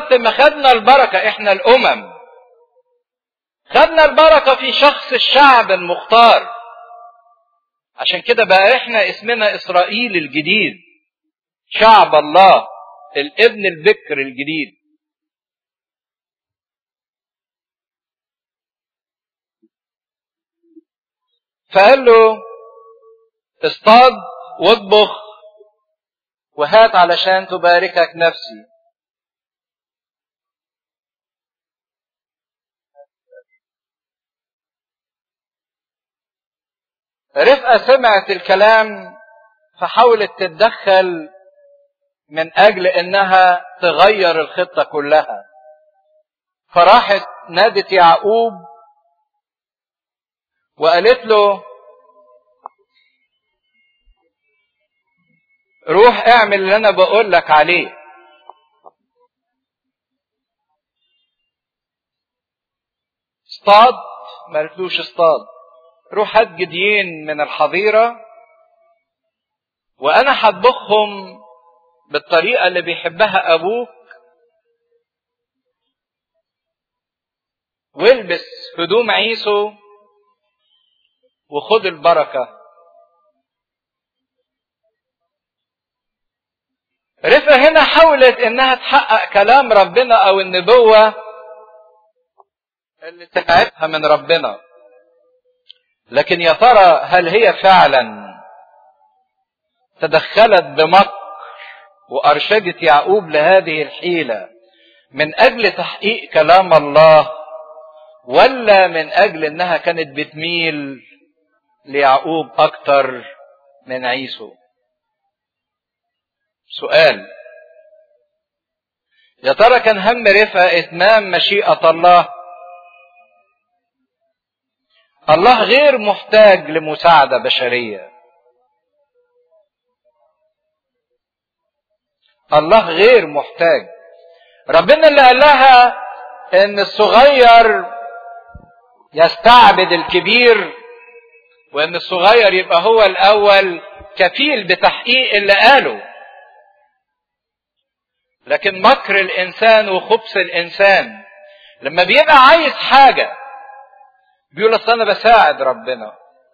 وقت ما خدنا البركة احنا الامم خدنا البركة في شخص الشعب المختار عشان كده بقى احنا اسمنا اسرائيل الجديد شعب الله الابن البكر الجديد فقال له اصطاد واطبخ وهات علشان تباركك نفسي رفقة سمعت الكلام فحاولت تتدخل من أجل إنها تغير الخطة كلها فراحت نادت يعقوب وقالت له روح اعمل اللي انا بقول لك عليه اصطاد ما قالتلوش اصطاد روح هات جديين من الحظيرة وانا هطبخهم بالطريقة اللي بيحبها ابوك والبس هدوم عيسو وخد البركة رفقة هنا حاولت انها تحقق كلام ربنا او النبوة اللي سمعتها من ربنا لكن يا ترى هل هي فعلا تدخلت بمكر وارشدت يعقوب لهذه الحيلة من اجل تحقيق كلام الله ولا من اجل انها كانت بتميل ليعقوب اكتر من عيسو سؤال يا ترى كان هم رفقة اتمام مشيئة الله الله غير محتاج لمساعدة بشرية الله غير محتاج ربنا اللي قال لها ان الصغير يستعبد الكبير وان الصغير يبقى هو الاول كفيل بتحقيق اللي قاله لكن مكر الانسان وخبث الانسان لما بيبقى عايز حاجه بيقول اصل انا بساعد ربنا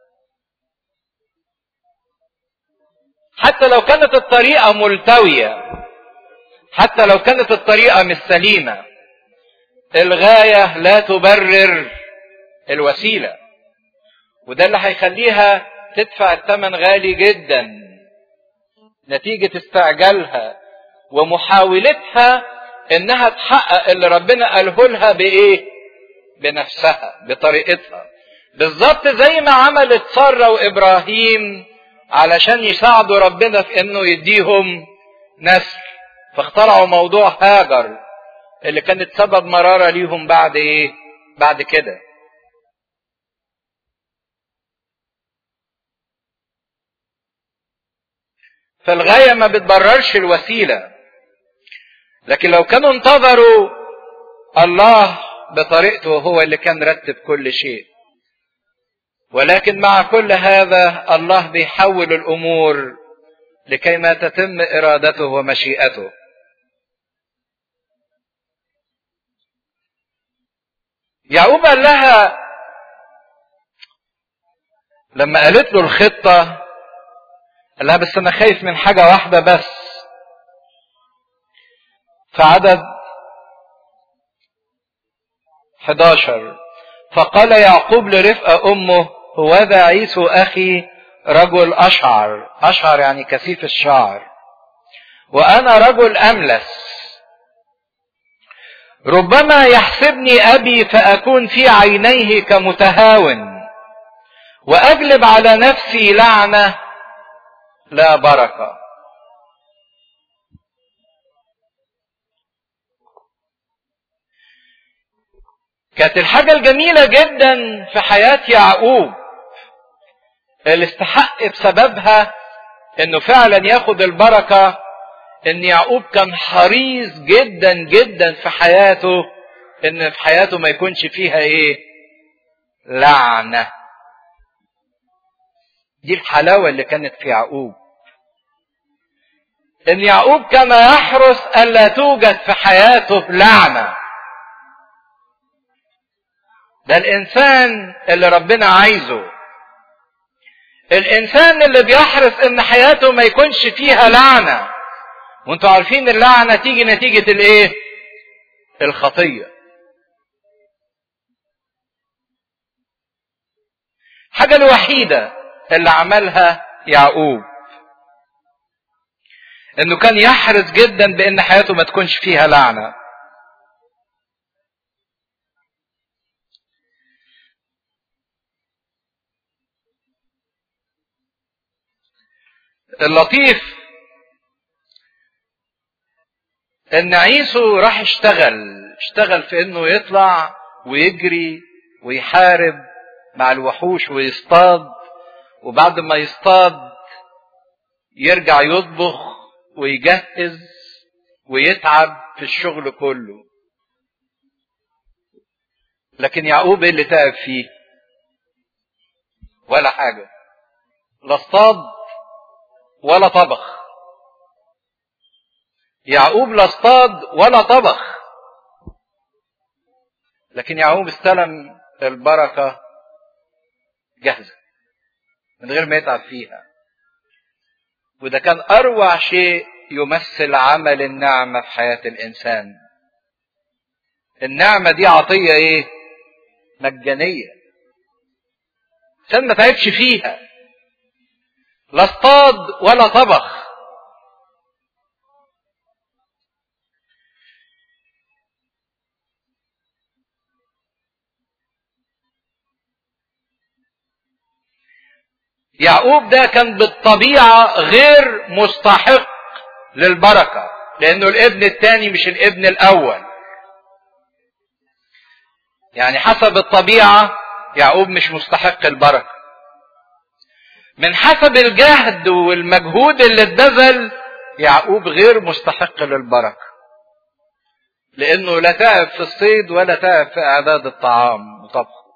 حتى لو كانت الطريقه ملتويه حتى لو كانت الطريقه مش سليمه الغايه لا تبرر الوسيله وده اللي هيخليها تدفع الثمن غالي جدا نتيجه استعجالها ومحاولتها انها تحقق اللي ربنا قاله لها بايه بنفسها بطريقتها بالظبط زي ما عملت سارة وابراهيم علشان يساعدوا ربنا في انه يديهم نسل فاخترعوا موضوع هاجر اللي كانت سبب مرارة ليهم بعد ايه بعد كده فالغاية ما بتبررش الوسيلة لكن لو كانوا انتظروا الله بطريقته هو اللي كان رتب كل شيء ولكن مع كل هذا الله بيحول الامور لكي ما تتم ارادته ومشيئته يعقوب قال لها لما قالت له الخطه قال لها بس انا خايف من حاجه واحده بس في عدد 11 فقال يعقوب لرفقة أمه هوذا عيسو أخي رجل أشعر أشعر يعني كثيف الشعر وأنا رجل أملس ربما يحسبني أبي فأكون في عينيه كمتهاون وأجلب على نفسي لعنة لا بركه كانت الحاجة الجميلة جدا في حياة يعقوب اللي استحق بسببها انه فعلا ياخد البركة ان يعقوب كان حريص جدا جدا في حياته ان في حياته ما يكونش فيها ايه لعنة دي الحلاوة اللي كانت في يعقوب ان يعقوب كان يحرص الا توجد في حياته لعنه ده الانسان اللي ربنا عايزه الانسان اللي بيحرص ان حياته ما يكونش فيها لعنه وانتوا عارفين اللعنه تيجي نتيجه الايه الخطيه الحاجه الوحيده اللي عملها يعقوب انه كان يحرص جدا بان حياته ما تكونش فيها لعنه اللطيف ان عيسو راح اشتغل اشتغل في انه يطلع ويجري ويحارب مع الوحوش ويصطاد وبعد ما يصطاد يرجع يطبخ ويجهز ويتعب في الشغل كله لكن يعقوب ايه اللي تعب فيه ولا حاجه لا اصطاد ولا طبخ يعقوب لا اصطاد ولا طبخ لكن يعقوب استلم البركه جاهزه من غير ما يتعب فيها وده كان اروع شيء يمثل عمل النعمه في حياه الانسان النعمه دي عطيه ايه مجانيه الانسان ما تعبش فيها لا اصطاد ولا طبخ يعقوب ده كان بالطبيعة غير مستحق للبركة لأنه الابن الثاني مش الابن الأول يعني حسب الطبيعة يعقوب مش مستحق البركة من حسب الجهد والمجهود اللي اتبذل يعقوب غير مستحق للبركة لأنه لا تعب في الصيد ولا تعب في إعداد الطعام وطبخه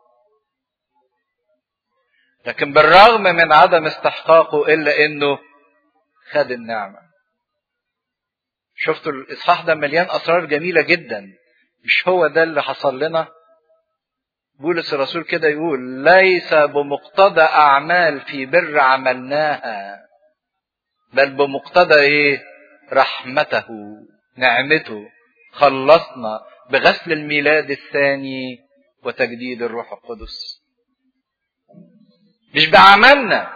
لكن بالرغم من عدم استحقاقه إلا إنه خد النعمة شفتوا الإصحاح ده مليان أسرار جميلة جدا مش هو ده اللي حصل لنا بولس الرسول كده يقول ليس بمقتضى أعمال في بر عملناها بل بمقتضى إيه رحمته نعمته خلصنا بغسل الميلاد الثاني وتجديد الروح القدس مش بعملنا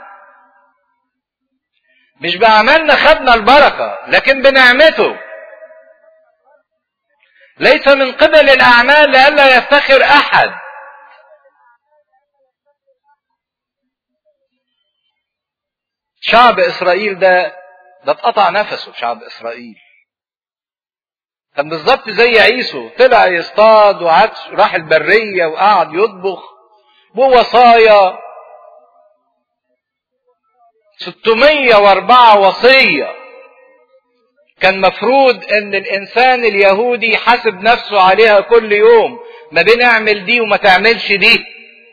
مش بعملنا خدنا البركة لكن بنعمته ليس من قبل الأعمال لئلا يفتخر أحد شعب إسرائيل ده ده اتقطع نفسه شعب إسرائيل كان بالظبط زي عيسو طلع يصطاد وقعد راح البرية وقعد يطبخ بوصايا 604 وصية كان مفروض ان الانسان اليهودي يحاسب نفسه عليها كل يوم ما بين اعمل دي وما تعملش دي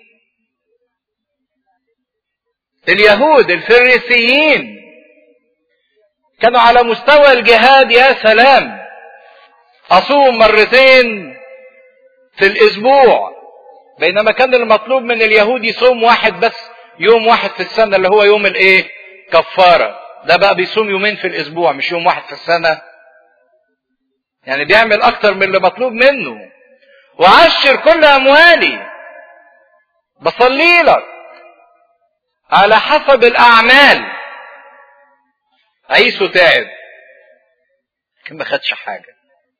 اليهود الفريسيين كانوا على مستوى الجهاد يا سلام اصوم مرتين في الاسبوع بينما كان المطلوب من اليهود يصوم واحد بس يوم واحد في السنه اللي هو يوم الايه كفاره ده بقى بيصوم يومين في الاسبوع مش يوم واحد في السنه يعني بيعمل اكتر من اللي مطلوب منه وعشر كل اموالي بصلي لك على حسب الاعمال عيسو تعب لكن ما خدش حاجه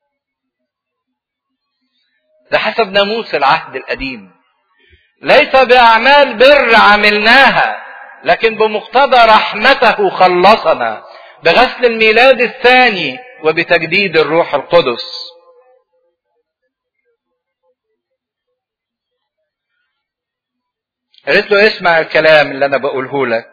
ده حسب ناموس العهد القديم ليس باعمال بر عملناها لكن بمقتضى رحمته خلصنا بغسل الميلاد الثاني وبتجديد الروح القدس قالت له اسمع الكلام اللي انا بقوله لك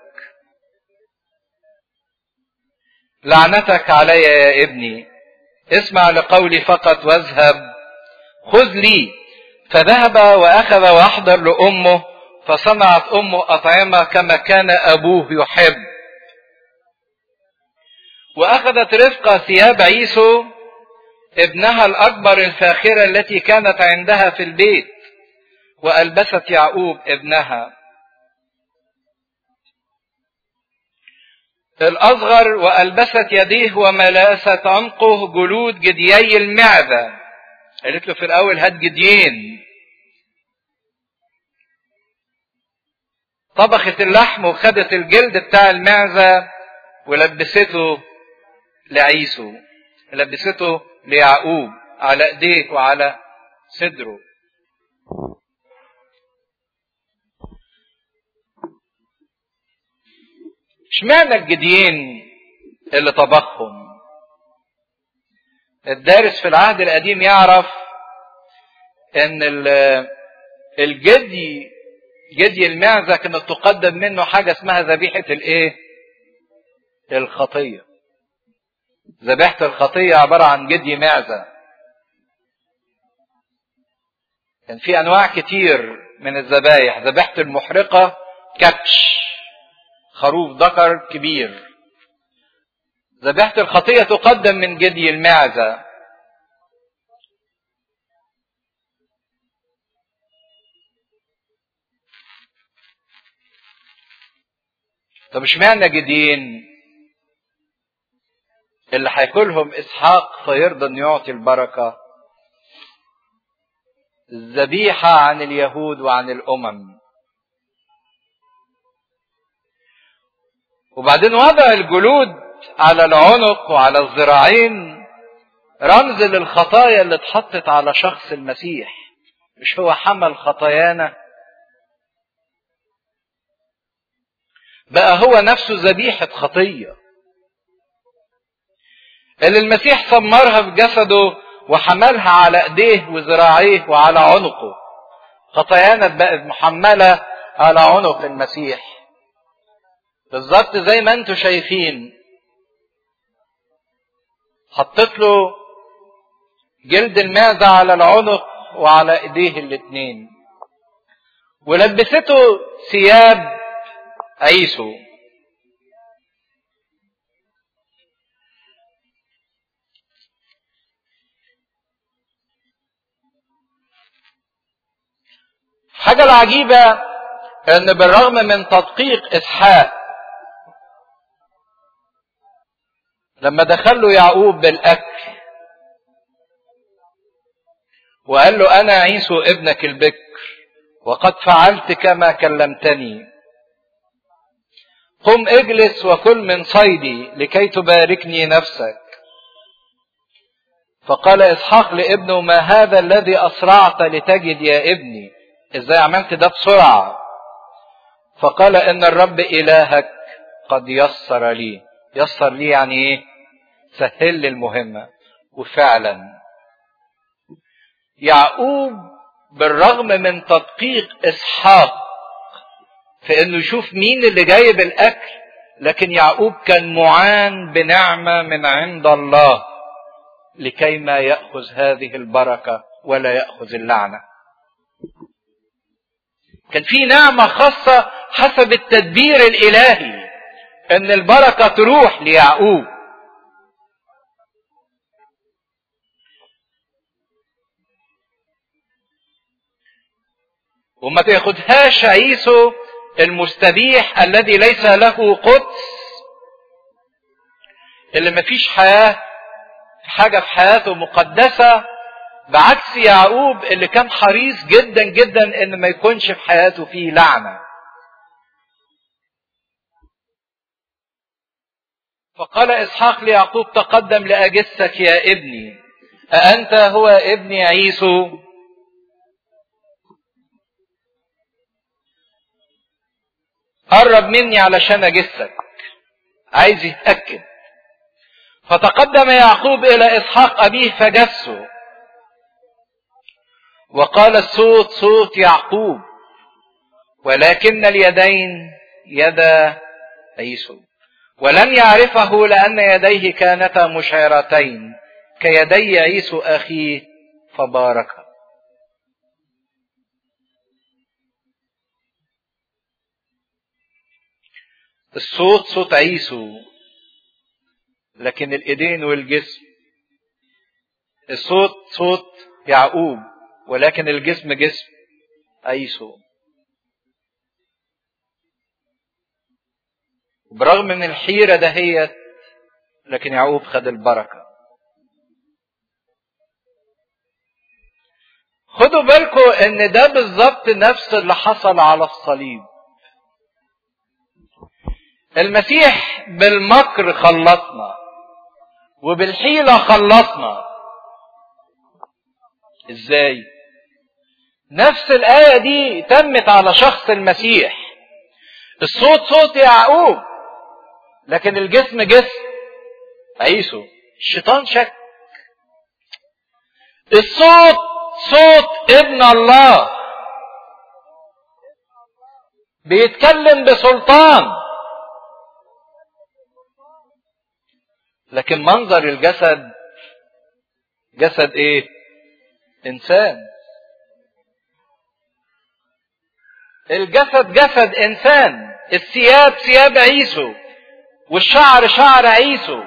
لعنتك علي يا ابني اسمع لقولي فقط واذهب خذ لي فذهب واخذ واحضر لامه فصنعت امه اطعمه كما كان ابوه يحب وأخذت رفقة ثياب عيسو ابنها الأكبر الفاخرة التي كانت عندها في البيت وألبست يعقوب ابنها الأصغر وألبست يديه وملاست عنقه جلود جديي المعدة قالت له في الأول هات جديين طبخت اللحم وخدت الجلد بتاع المعزة ولبسته لعيسو لبسته ليعقوب على ايديه وعلى صدره اشمعنى الجديين اللي طبخهم الدارس في العهد القديم يعرف ان الجدي جدي المعزة كانت تقدم منه حاجة اسمها ذبيحة الايه الخطية ذبيحة الخطية عبارة عن جدي معزة كان في انواع كتير من الذبايح ذبيحة المحرقة كبش خروف ذكر كبير ذبيحة الخطية تقدم من جدي المعزة طب اشمعنى جديين اللي هياكلهم اسحاق فيرضى انه يعطي البركه الذبيحه عن اليهود وعن الامم وبعدين وضع الجلود على العنق وعلى الذراعين رمز للخطايا اللي اتحطت على شخص المسيح مش هو حمل خطايانا بقى هو نفسه ذبيحة خطية اللي المسيح ثمرها في جسده وحملها على ايديه وذراعيه وعلى عنقه خطايانا بقت محملة على عنق المسيح بالظبط زي ما انتم شايفين حطيت له جلد المعزة على العنق وعلى ايديه الاتنين ولبسته ثياب عيسو الحاجة العجيبة ان بالرغم من تدقيق اسحاق لما دخل له يعقوب بالاكل وقال له انا عيسو ابنك البكر وقد فعلت كما كلمتني قم اجلس وكل من صيدي لكي تباركني نفسك فقال اسحاق لابنه ما هذا الذي اسرعت لتجد يا ابني ازاي عملت ده بسرعه فقال ان الرب الهك قد يسر لي يسر لي يعني ايه سهل لي المهمه وفعلا يعقوب بالرغم من تدقيق اسحاق في انه يشوف مين اللي جايب الاكل لكن يعقوب كان معان بنعمه من عند الله لكي ما ياخذ هذه البركه ولا ياخذ اللعنه كان في نعمه خاصه حسب التدبير الالهي ان البركه تروح ليعقوب وما تاخدهاش عيسو المستبيح الذي ليس له قدس اللي مفيش حياة حاجة في حياته مقدسة بعكس يعقوب اللي كان حريص جدا جدا ان ما يكونش في حياته فيه لعنة فقال اسحاق ليعقوب تقدم لاجسك يا ابني أأنت هو ابني عيسو قرب مني علشان اجسك عايز يتاكد فتقدم يعقوب الى اسحاق ابيه فجسه وقال الصوت صوت يعقوب ولكن اليدين يدا عيسو ولم يعرفه لان يديه كانتا مشعرتين كيدي عيسو اخيه فباركه الصوت صوت عيسو لكن الايدين والجسم الصوت صوت يعقوب ولكن الجسم جسم عيسو برغم من الحيرة دهيت لكن يعقوب خد البركة خدوا بالكم ان ده بالظبط نفس اللي حصل على الصليب المسيح بالمكر خلصنا وبالحيلة خلصنا ازاي نفس الآية دي تمت على شخص المسيح الصوت صوت يعقوب لكن الجسم جسم عيسو الشيطان شك الصوت صوت ابن الله بيتكلم بسلطان لكن منظر الجسد جسد ايه انسان الجسد جسد انسان الثياب ثياب عيسو والشعر شعر عيسو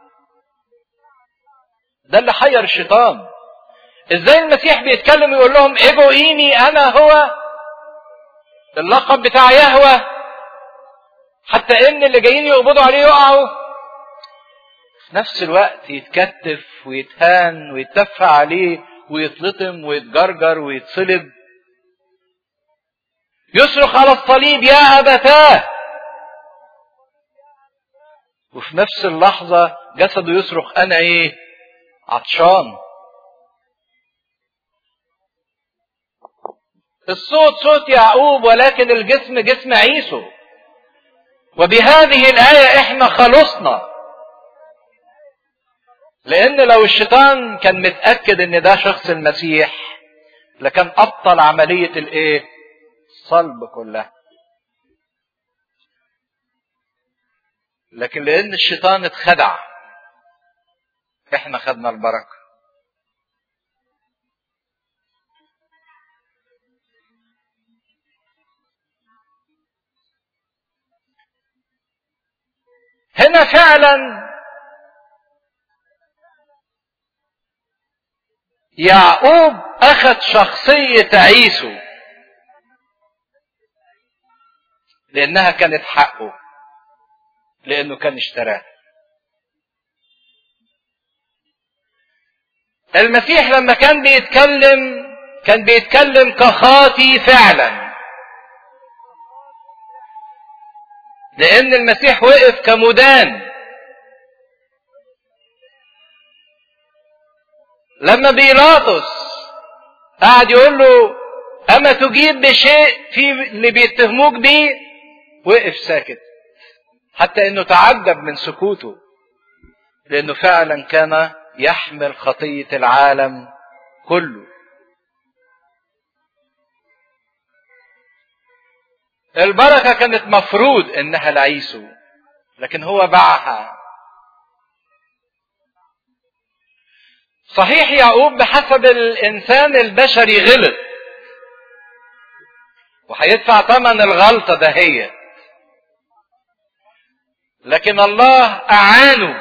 ده اللي حير الشيطان ازاي المسيح بيتكلم ويقول لهم ايجو ايني انا هو اللقب بتاع يهوه حتى ان اللي جايين يقبضوا عليه يقعوا في نفس الوقت يتكتف ويتهان ويتدفع عليه ويتلطم ويتجرجر ويتصلب يصرخ على الصليب يا ابتاه وفي نفس اللحظة جسده يصرخ أنا إيه؟ عطشان. الصوت صوت يعقوب ولكن الجسم جسم عيسو. وبهذه الآية إحنا خلصنا. لأن لو الشيطان كان متأكد إن ده شخص المسيح لكان أبطل عملية الإيه؟ الصلب كلها. لكن لان الشيطان اتخدع احنا خدنا البركه هنا فعلا يعقوب اخذ شخصيه عيسو لانها كانت حقه لانه كان اشتراه المسيح لما كان بيتكلم كان بيتكلم كخاطي فعلا لان المسيح وقف كمدان لما بيلاطس قعد يقول له اما تجيب بشيء في اللي بيتهموك بيه وقف ساكت حتى انه تعجب من سكوته لانه فعلا كان يحمل خطيه العالم كله البركه كانت مفروض انها لعيسو لكن هو باعها صحيح يعقوب بحسب الانسان البشري غلط وهيدفع ثمن الغلطه دهيت لكن الله اعانه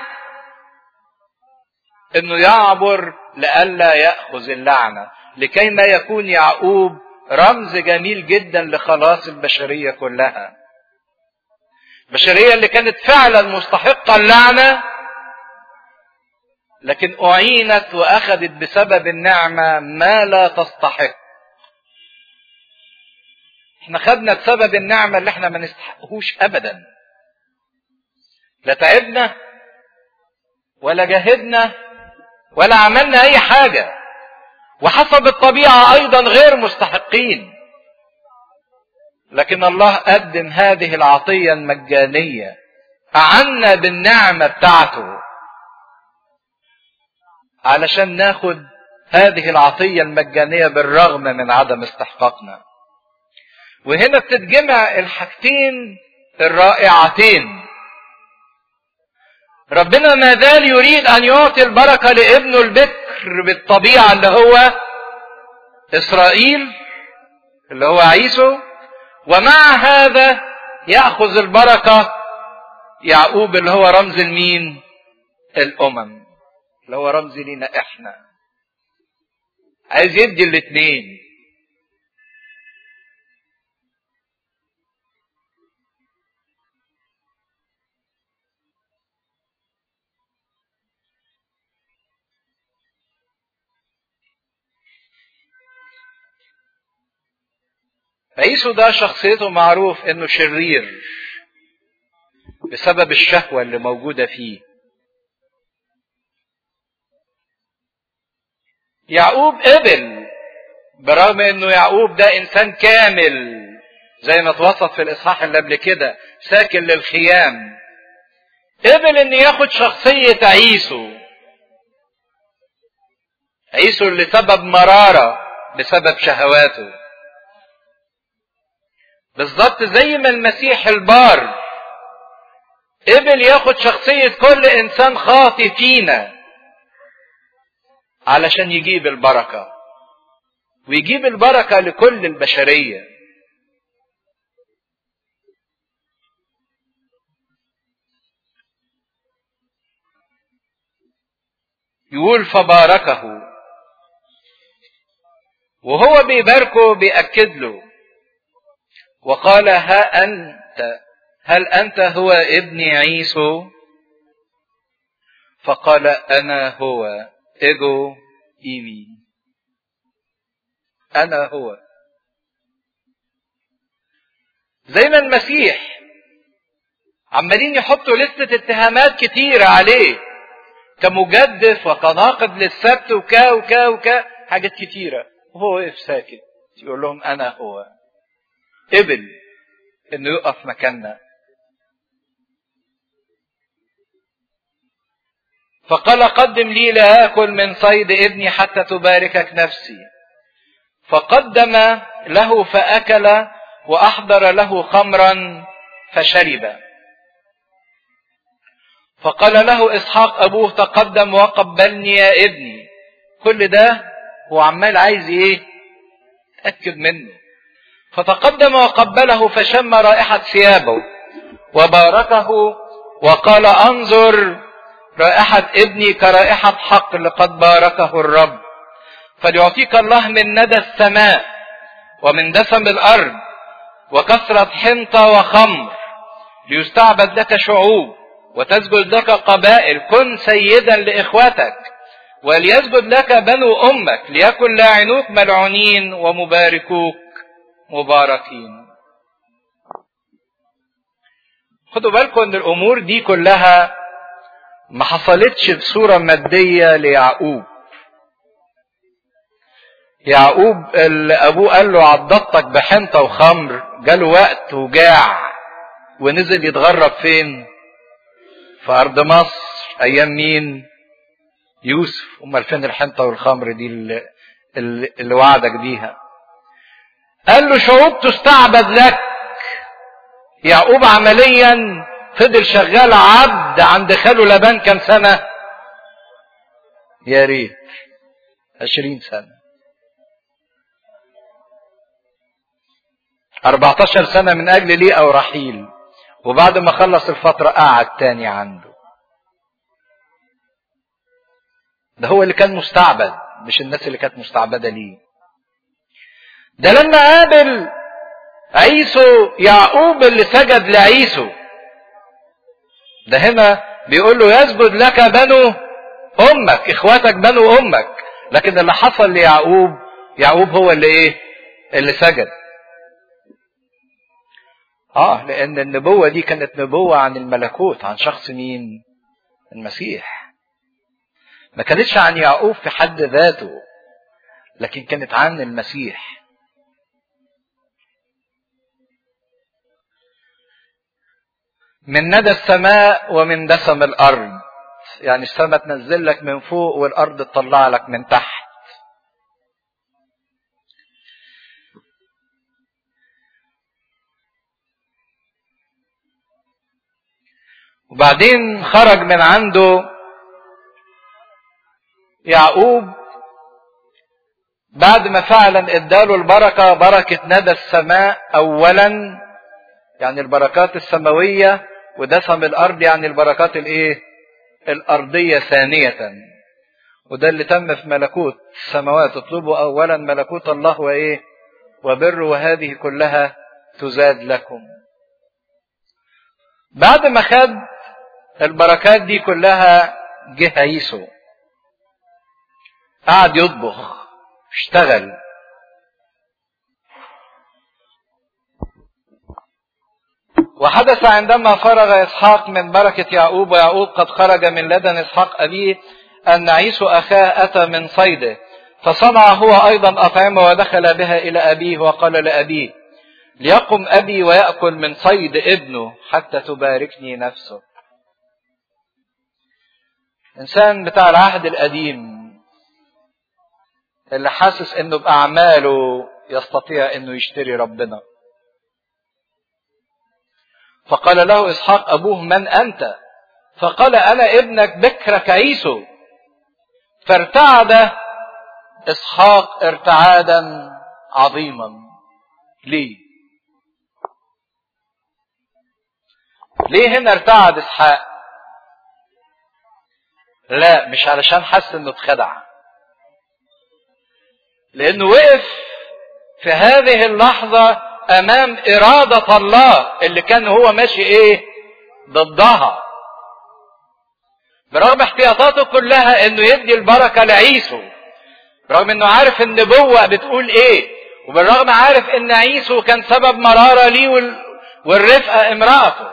انه يعبر لئلا ياخذ اللعنه لكي ما يكون يعقوب رمز جميل جدا لخلاص البشريه كلها البشريه اللي كانت فعلا مستحقه اللعنه لكن اعينت واخذت بسبب النعمه ما لا تستحق احنا خدنا بسبب النعمه اللي احنا ما نستحقهوش ابدا لا تعبنا ولا جاهدنا ولا عملنا اي حاجه وحسب الطبيعه ايضا غير مستحقين لكن الله قدم هذه العطيه المجانيه اعنا بالنعمه بتاعته علشان ناخد هذه العطيه المجانيه بالرغم من عدم استحقاقنا وهنا بتتجمع الحاجتين الرائعتين ربنا ما زال يريد ان يعطي البركه لابنه البكر بالطبيعه اللي هو اسرائيل اللي هو عيسو ومع هذا ياخذ البركه يعقوب اللي هو رمز المين الامم اللي هو رمز لينا احنا عايز يدي الاثنين عيسو ده شخصيته معروف انه شرير بسبب الشهوة اللي موجودة فيه يعقوب قبل برغم انه يعقوب ده انسان كامل زي ما اتوصف في الاصحاح اللي قبل كده ساكن للخيام قبل ان ياخد شخصية عيسو عيسو اللي سبب مرارة بسبب شهواته بالظبط زي ما المسيح البار قبل ياخد شخصية كل انسان خاطي فينا علشان يجيب البركة ويجيب البركة لكل البشرية يقول فباركه وهو بيباركه بيأكد له وقال ها أنت هل أنت هو ابن عيسو فقال أنا هو إيجو إيمي أنا هو زي ما المسيح عمالين يحطوا لستة اتهامات كتيرة عليه كمجدف وكناقض للسبت وكا وكا وكا حاجات كتيرة وهو واقف ساكت يقول لهم أنا هو قبل إنه يقف مكاننا فقال قدم لي لآكل من صيد ابني حتى تباركك نفسي فقدم له فأكل وأحضر له خمرا فشرب فقال له إسحاق أبوه تقدم وقبلني يا ابني كل ده هو عمال عايز إيه تأكد منه فتقدم وقبله فشم رائحة ثيابه وباركه وقال انظر رائحة ابني كرائحة حق لقد باركه الرب فليعطيك الله من ندى السماء ومن دسم الأرض وكثرة حنطة وخمر ليستعبد لك شعوب وتسجد لك قبائل كن سيدا لإخوتك وليسجد لك بنو أمك ليكن لاعنوك ملعونين ومباركوك مباركين خدوا بالكم ان الامور دي كلها ما حصلتش بصورة مادية ليعقوب يعقوب اللي ابوه قال له عضدتك بحنطة وخمر جاله وقت وجاع ونزل يتغرب فين في ارض مصر ايام مين يوسف امال فين الحنطة والخمر دي اللي, اللي وعدك بيها قال له شعوب تستعبد لك يعقوب عمليا فضل شغال عبد عند خاله لبان كام سنة يا ريت عشرين سنة أربعتاشر سنة من أجل ليه أو رحيل وبعد ما خلص الفترة قعد تاني عنده ده هو اللي كان مستعبد مش الناس اللي كانت مستعبدة ليه ده لما قابل عيسو يعقوب اللي سجد لعيسو ده هنا بيقول له يسجد لك بنو امك اخواتك بنو امك لكن اللي حصل ليعقوب يعقوب هو اللي ايه اللي سجد اه لان النبوة دي كانت نبوة عن الملكوت عن شخص مين المسيح ما كانتش عن يعقوب في حد ذاته لكن كانت عن المسيح من ندى السماء ومن دسم الارض يعني السماء تنزل لك من فوق والارض تطلع لك من تحت وبعدين خرج من عنده يعقوب بعد ما فعلا اداله البركة بركة ندى السماء اولا يعني البركات السماوية ودسم الارض يعني البركات الايه الأرضية ثانية وده اللي تم في ملكوت السماوات اطلبوا أولا ملكوت الله وإيه وبر وهذه كلها تزاد لكم بعد ما خد البركات دي كلها جه عيسو قعد يطبخ اشتغل وحدث عندما فرغ اسحاق من بركه يعقوب ويعقوب قد خرج من لدن اسحاق ابيه ان عيسو اخاه اتى من صيده فصنع هو ايضا اطعمه ودخل بها الى ابيه وقال لابيه ليقم ابي وياكل من صيد ابنه حتى تباركني نفسه انسان بتاع العهد القديم اللي حاسس انه باعماله يستطيع انه يشتري ربنا فقال له اسحاق ابوه من انت فقال انا ابنك بكرك عيسو فارتعد اسحاق ارتعادا عظيما ليه ليه هنا ارتعد اسحاق لا مش علشان حس انه اتخدع لانه وقف في هذه اللحظة امام ارادة الله اللي كان هو ماشي ايه ضدها برغم احتياطاته كلها انه يدي البركة لعيسو برغم انه عارف النبوة بتقول ايه وبالرغم عارف ان عيسو كان سبب مرارة ليه والرفقة امرأته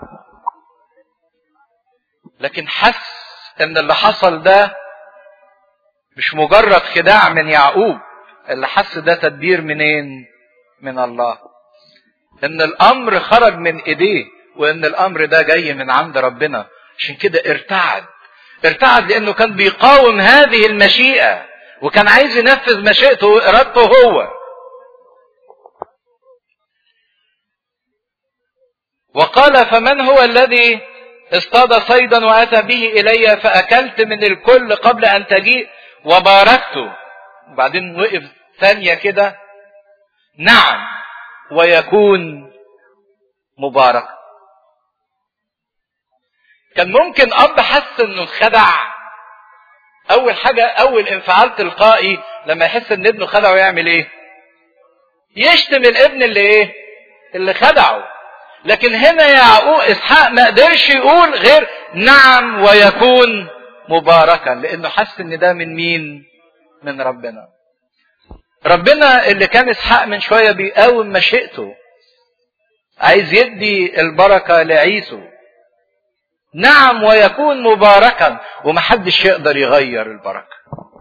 لكن حس ان اللي حصل ده مش مجرد خداع من يعقوب اللي حس ده تدبير منين من الله ان الامر خرج من ايديه وان الامر ده جاي من عند ربنا عشان كده ارتعد ارتعد لانه كان بيقاوم هذه المشيئه وكان عايز ينفذ مشيئته وارادته هو وقال فمن هو الذي اصطاد صيدا واتى به الي فاكلت من الكل قبل ان تجيء وباركته وبعدين وقف ثانيه كده نعم ويكون مبارك كان ممكن اب حس انه اتخدع اول حاجه اول انفعال تلقائي لما يحس ان ابنه خدعه يعمل ايه يشتم الابن اللي ايه اللي خدعه لكن هنا يعقوب اسحاق ما قدرش يقول غير نعم ويكون مباركا لانه حس ان ده من مين من ربنا ربنا اللي كان اسحاق من شويه بيقاوم مشيئته عايز يدي البركه لعيسو نعم ويكون مباركا ومحدش يقدر يغير البركه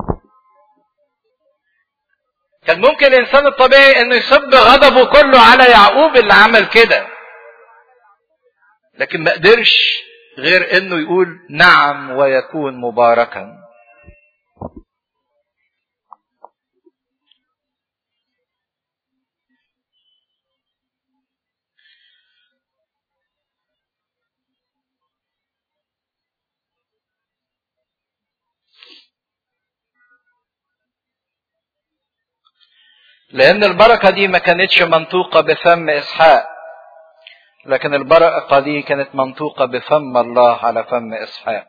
كان ممكن الانسان الطبيعي انه يصب غضبه كله على يعقوب اللي عمل كده لكن ما قدرش غير انه يقول نعم ويكون مباركا لأن البركة دي ما كانتش منطوقة بفم إسحاق لكن البركة دي كانت منطوقة بفم الله على فم إسحاق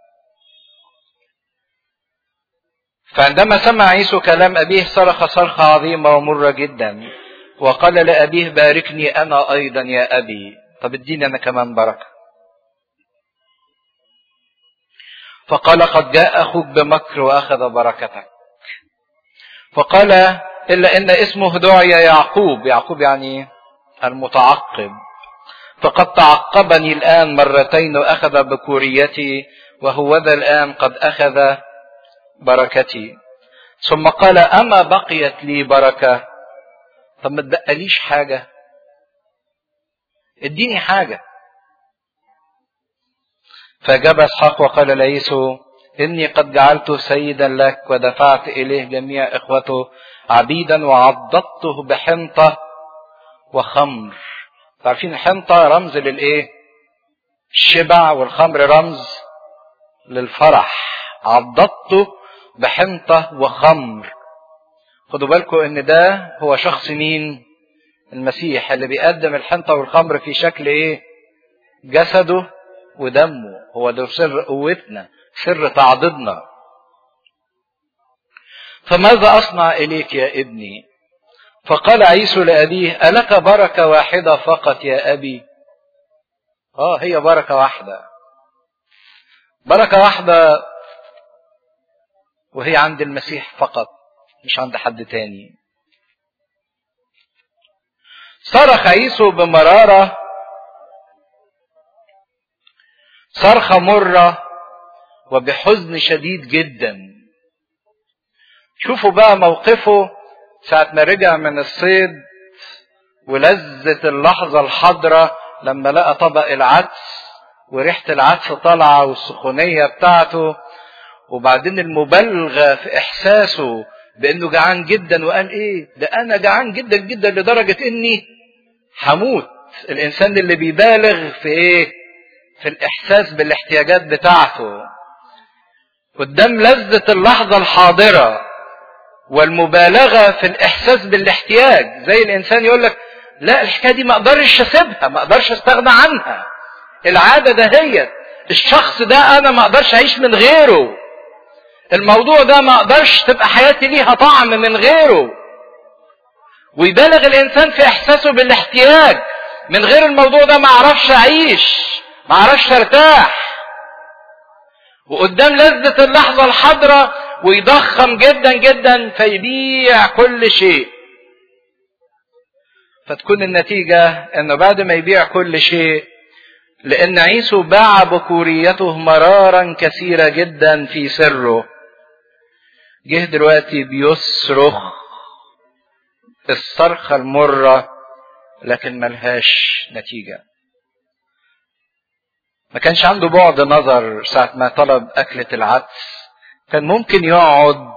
فعندما سمع عيسو كلام أبيه صرخ صرخة عظيمة ومرة جدا وقال لأبيه باركني أنا أيضا يا أبي طب اديني أنا كمان بركة فقال قد جاء أخوك بمكر وأخذ بركتك فقال إلا إن اسمه دعي يعقوب يعقوب يعني المتعقب فقد تعقبني الآن مرتين وأخذ بكوريتي وهو ذا الآن قد أخذ بركتي ثم قال أما بقيت لي بركة طب ما تبقاليش حاجة اديني حاجة فأجاب إسحاق وقال لعيسو إني قد جعلته سيدا لك ودفعت إليه جميع إخوته عبيدا وعضدته بحنطة وخمر عارفين الحنطة رمز للإيه الشبع والخمر رمز للفرح عضدته بحنطة وخمر خدوا بالكم ان ده هو شخص مين المسيح اللي بيقدم الحنطة والخمر في شكل ايه جسده ودمه هو ده سر قوتنا سر تعضدنا فماذا أصنع إليك يا ابني فقال عيسو لأبيه ألك بركة واحدة فقط يا أبي آه هي بركة واحدة بركة واحدة وهي عند المسيح فقط مش عند حد تاني صرخ عيسو بمرارة صرخة مرة وبحزن شديد جدا شوفوا بقى موقفه ساعة ما رجع من الصيد ولذة اللحظة الحاضرة لما لقى طبق العدس وريحة العدس طالعة والسخونية بتاعته وبعدين المبالغة في إحساسه بأنه جعان جدا وقال إيه ده أنا جعان جدا جدا لدرجة إني هموت الإنسان اللي بيبالغ في إيه في الإحساس بالاحتياجات بتاعته قدام لذة اللحظة الحاضرة والمبالغة في الإحساس بالاحتياج زي الإنسان يقول لك لا الحكاية دي ما أقدرش أسيبها ما أقدرش أستغنى عنها العادة دهيت الشخص ده أنا ما أقدرش أعيش من غيره الموضوع ده ما أقدرش تبقى حياتي ليها طعم من غيره ويبالغ الإنسان في إحساسه بالاحتياج من غير الموضوع ده ما أعرفش أعيش ما أعرفش أرتاح وقدام لذة اللحظة الحاضرة ويضخم جدا جدا فيبيع كل شيء فتكون النتيجة انه بعد ما يبيع كل شيء لان عيسو باع بكوريته مرارا كثيرة جدا في سره جه دلوقتي بيصرخ الصرخة المرة لكن ملهاش نتيجة ما كانش عنده بعد نظر ساعة ما طلب أكلة العدس كان ممكن يقعد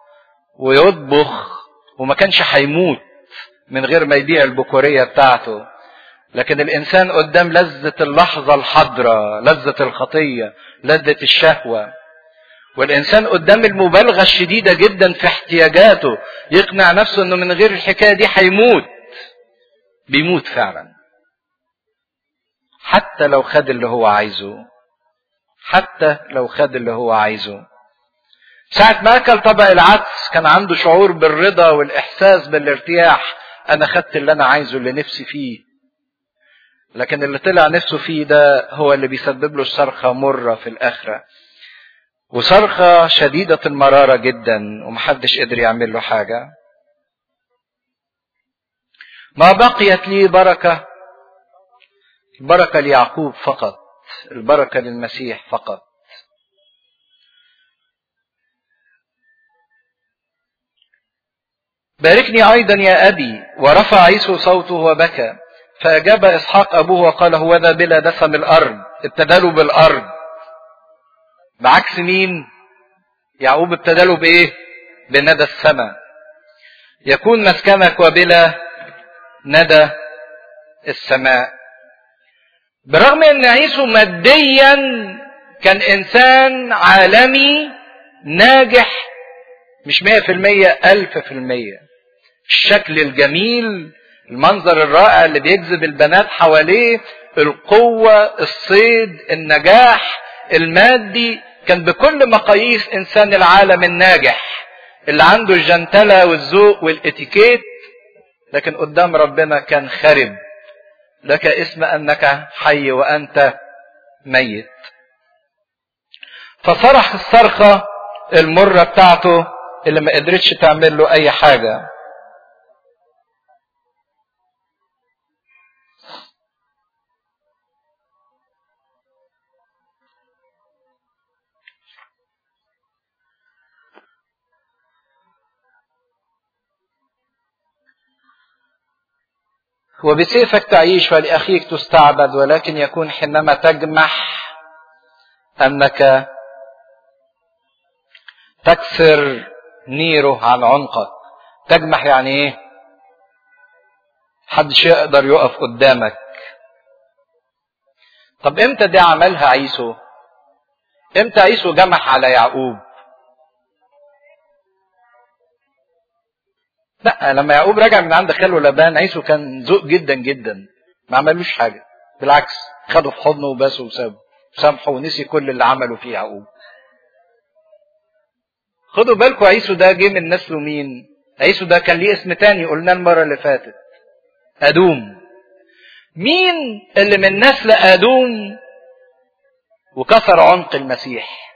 ويطبخ وما كانش هيموت من غير ما يبيع البكورية بتاعته لكن الإنسان قدام لذة اللحظة الحاضرة لذة الخطية لذة الشهوة والإنسان قدام المبالغة الشديدة جدا في احتياجاته يقنع نفسه إنه من غير الحكاية دي هيموت بيموت فعلا حتى لو خد اللي هو عايزه حتى لو خد اللي هو عايزه ساعة ما أكل طبق العدس كان عنده شعور بالرضا والإحساس بالارتياح أنا خدت اللي أنا عايزه اللي نفسي فيه لكن اللي طلع نفسه فيه ده هو اللي بيسبب له الصرخة مرة في الآخرة وصرخة شديدة المرارة جدا ومحدش قدر يعمل له حاجة ما بقيت لي بركة البركة ليعقوب فقط البركة للمسيح فقط باركني أيضا يا أبي ورفع عيسو صوته وبكى فأجاب إسحاق أبوه وقال هو ذا بلا دسم الأرض ابتدلوا بالأرض بعكس مين يعقوب ابتدلوا بإيه بندى السماء يكون مسكنك وبلا ندى السماء برغم ان عيسو ماديا كان انسان عالمي ناجح مش مية في المية ألف في المية الشكل الجميل المنظر الرائع اللي بيجذب البنات حواليه القوة الصيد النجاح المادي كان بكل مقاييس إنسان العالم الناجح اللي عنده الجنتلة والذوق والاتيكيت لكن قدام ربنا كان خرب لك اسم أنك حي وأنت ميت فصرح الصرخة المرة بتاعته اللي ما قدرتش تعمل له أي حاجة وبسيفك تعيش ولأخيك تستعبد ولكن يكون حينما تجمح أنك تكسر نيره عن عنقك تجمح يعني ايه محدش يقدر يقف قدامك طب امتى دي عملها عيسو امتى عيسو جمح على يعقوب لا لما يعقوب رجع من عند خاله لبان عيسو كان ذوق جدا جدا ما عملوش حاجه بالعكس خده في حضنه وباسه وسابه سامحه ونسي كل اللي عمله فيه يعقوب خدوا بالكم عيسو ده جه من نسله مين عيسو ده كان ليه اسم تاني قلناه المرة اللي فاتت أدوم مين اللي من نسل أدوم وكسر عنق المسيح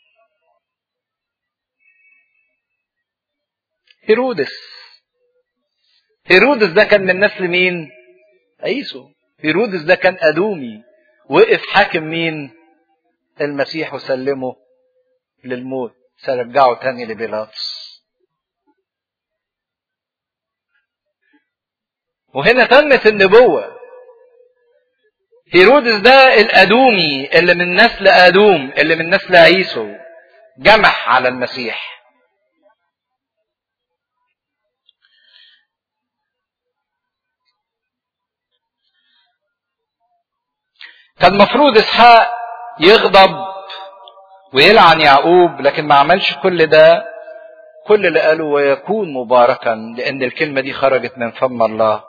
هيرودس هيرودس ده كان من نسل مين عيسو هيرودس ده كان أدومي وقف حاكم مين المسيح وسلمه للموت سرجعه تاني لبيلاطس وهنا تمت النبوة هيرودس ده الأدومي اللي من نسل أدوم اللي من نسل عيسو جمح على المسيح كان مفروض اسحاق يغضب ويلعن يعقوب لكن ما عملش كل ده كل اللي قاله ويكون مباركا لان الكلمه دي خرجت من فم الله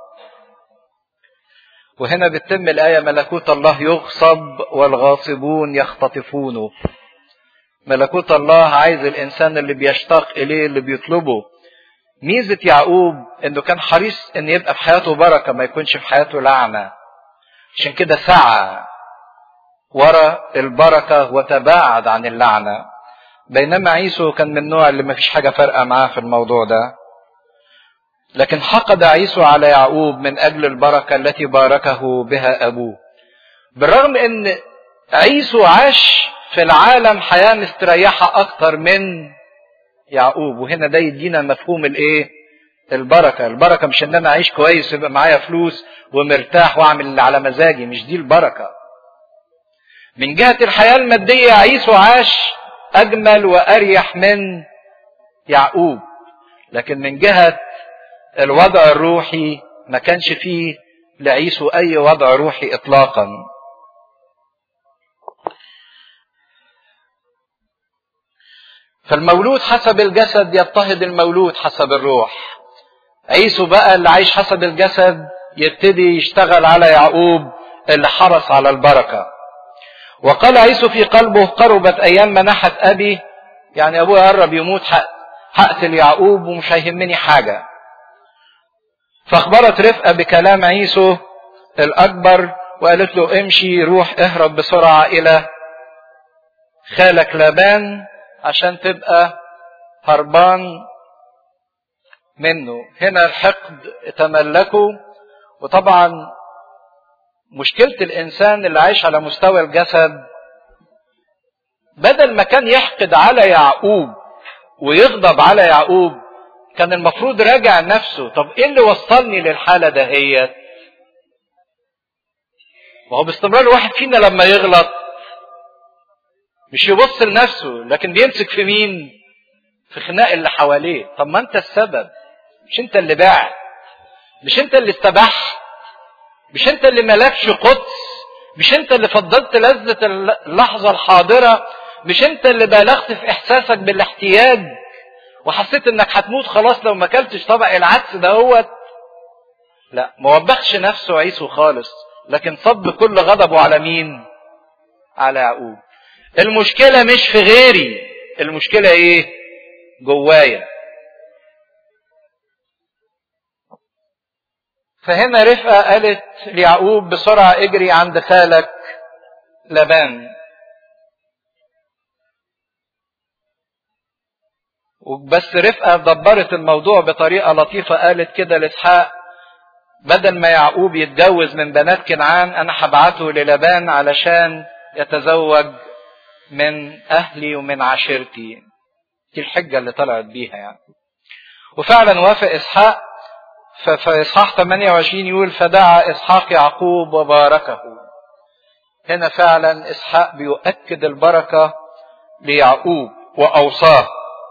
وهنا بتتم الايه ملكوت الله يغصب والغاصبون يختطفونه ملكوت الله عايز الانسان اللي بيشتاق اليه اللي بيطلبه ميزه يعقوب انه كان حريص ان يبقى في حياته بركه ما يكونش في حياته لعنه عشان كده سعى ورا البركة وتباعد عن اللعنة بينما عيسو كان من النوع اللي ما فيش حاجة فارقة معاه في الموضوع ده لكن حقد عيسو على يعقوب من أجل البركة التي باركه بها أبوه بالرغم أن عيسو عاش في العالم حياة مستريحة أكتر من يعقوب وهنا ده يدينا مفهوم الإيه؟ البركة البركة مش ان انا اعيش كويس يبقى معايا فلوس ومرتاح واعمل اللي على مزاجي مش دي البركة من جهة الحياة المادية عيسو عاش اجمل واريح من يعقوب لكن من جهة الوضع الروحي ما كانش فيه لعيسو اي وضع روحي اطلاقا فالمولود حسب الجسد يضطهد المولود حسب الروح عيسو بقى اللي عايش حسب الجسد يبتدي يشتغل على يعقوب اللي حرص على البركة وقال عيسو في قلبه قربت أيام منحة أبي يعني أبويا قرب يموت هقتل يعقوب ومش هيهمني حاجة فاخبرت رفقة بكلام عيسو الأكبر وقالت له امشي روح اهرب بسرعة إلى خالك لابان عشان تبقى هربان منه هنا الحقد تملكه وطبعا مشكلة الإنسان اللي عايش على مستوى الجسد بدل ما كان يحقد على يعقوب ويغضب على يعقوب كان المفروض راجع نفسه طب ايه اللي وصلني للحالة دهيت وهو باستمرار الواحد فينا لما يغلط مش يبص لنفسه لكن بيمسك في مين في خناق اللي حواليه طب ما انت السبب مش انت اللي باعت مش انت اللي استبحت مش انت اللي ملكش قدس مش انت اللي فضلت لذة اللحظة الحاضرة مش انت اللي بالغت في احساسك بالاحتياج وحسيت انك هتموت خلاص لو ما اكلتش طبق العدس دهوت لا ما وبخش نفسه عيسو خالص لكن صب كل غضبه على مين على يعقوب المشكلة مش في غيري المشكلة ايه جوايا فهنا رفقة قالت ليعقوب بسرعة اجري عند خالك لبان وبس رفقة دبرت الموضوع بطريقة لطيفة قالت كده لإسحاق بدل ما يعقوب يتجوز من بنات كنعان أنا هبعته للبان علشان يتزوج من أهلي ومن عشيرتي دي الحجة اللي طلعت بيها يعني وفعلا وافق إسحاق ففي إصحاح 28 يقول فدعا إسحاق يعقوب وباركه هنا فعلا إسحاق بيؤكد البركة ليعقوب وأوصاه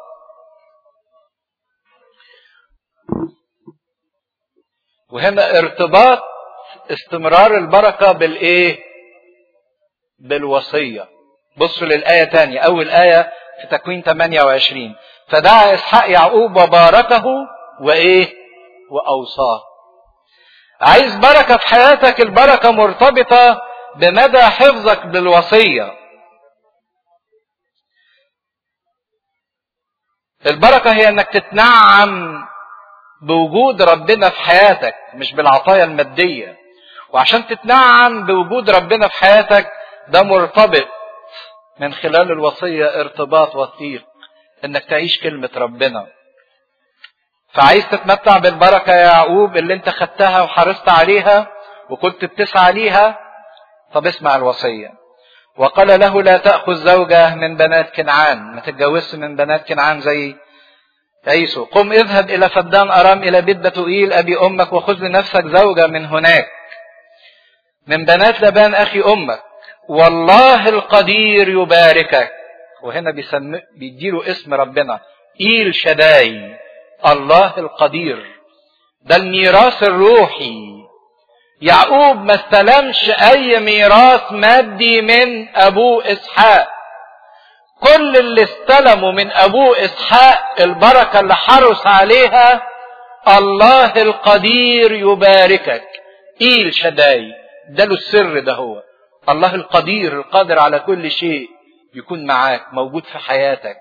وهنا ارتباط استمرار البركة بالإيه؟ بالوصية بصوا للآية تانية أول آية في تكوين 28 فدعا إسحاق يعقوب وباركه وإيه؟ وأوصاه عايز بركة في حياتك البركة مرتبطة بمدى حفظك بالوصية البركة هي انك تتنعم بوجود ربنا في حياتك مش بالعطايا المادية وعشان تتنعم بوجود ربنا في حياتك ده مرتبط من خلال الوصية ارتباط وثيق انك تعيش كلمة ربنا فعايز تتمتع بالبركة يا يعقوب اللي انت خدتها وحرصت عليها وكنت بتسعى ليها طب اسمع الوصية وقال له لا تأخذ زوجة من بنات كنعان ما تتجوزش من بنات كنعان زي عيسو قم اذهب إلى فدان أرام إلى بيت بتوئيل أبي أمك وخذ لنفسك زوجة من هناك من بنات لبان أخي أمك والله القدير يباركك وهنا بيسمي بيديله اسم ربنا إيل شداي الله القدير ده الميراث الروحي يعقوب ما استلمش اي ميراث مادي من ابوه اسحاق كل اللي استلموا من ابوه اسحاق البركه اللي حرص عليها الله القدير يباركك ايل شداي ده له السر ده هو الله القدير القادر على كل شيء يكون معاك موجود في حياتك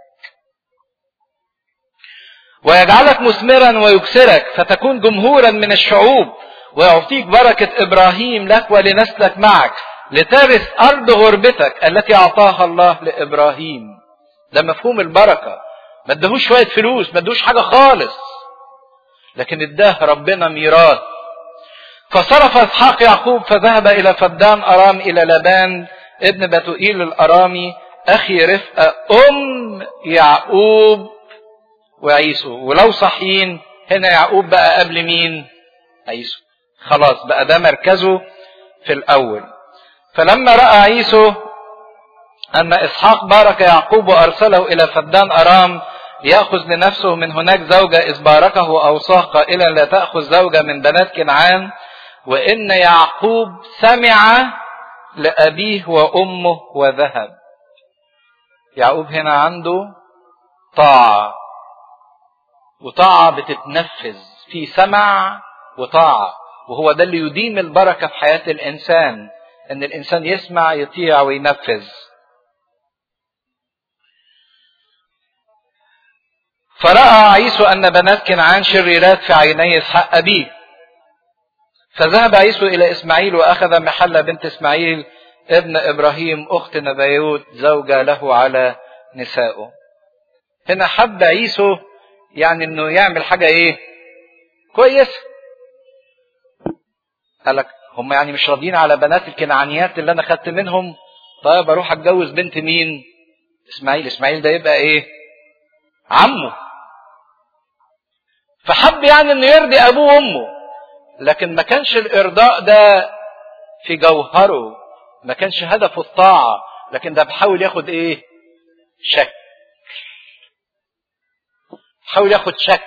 ويجعلك مثمرا ويكسرك فتكون جمهورا من الشعوب ويعطيك بركة إبراهيم لك ولنسلك معك لترث أرض غربتك التي أعطاها الله لإبراهيم ده مفهوم البركة ما ادهوش شوية فلوس ما ادهوش حاجة خالص لكن اداه ربنا ميراث فصرف اسحاق يعقوب فذهب الى فدان ارام الى لبان ابن بتوئيل الارامي اخي رفقه ام يعقوب وعيسو ولو صحيين هنا يعقوب بقى قبل مين عيسو خلاص بقى ده مركزه في الاول فلما راى عيسو ان اسحاق بارك يعقوب وارسله الى فدان ارام ياخذ لنفسه من هناك زوجه اذ باركه واوصاه قائلا لا تاخذ زوجه من بنات كنعان وان يعقوب سمع لابيه وامه وذهب يعقوب هنا عنده طاعه وطاعه بتتنفذ في سمع وطاعه وهو ده اللي يديم البركه في حياه الانسان ان الانسان يسمع يطيع وينفذ فراى عيسو ان بنات كنعان شريرات في عيني اسحاق ابيه فذهب عيسو الى اسماعيل واخذ محل بنت اسماعيل ابن ابراهيم اخت نبيوت زوجة له على نسائه هنا حب عيسو يعني انه يعمل حاجة ايه كويسة قال لك هم يعني مش راضيين على بنات الكنعانيات اللي انا خدت منهم طيب اروح اتجوز بنت مين اسماعيل اسماعيل ده يبقى ايه عمه فحب يعني انه يرضي ابوه وامه لكن ما كانش الارضاء ده في جوهره ما كانش هدفه الطاعة لكن ده بحاول ياخد ايه شك حاول ياخد شك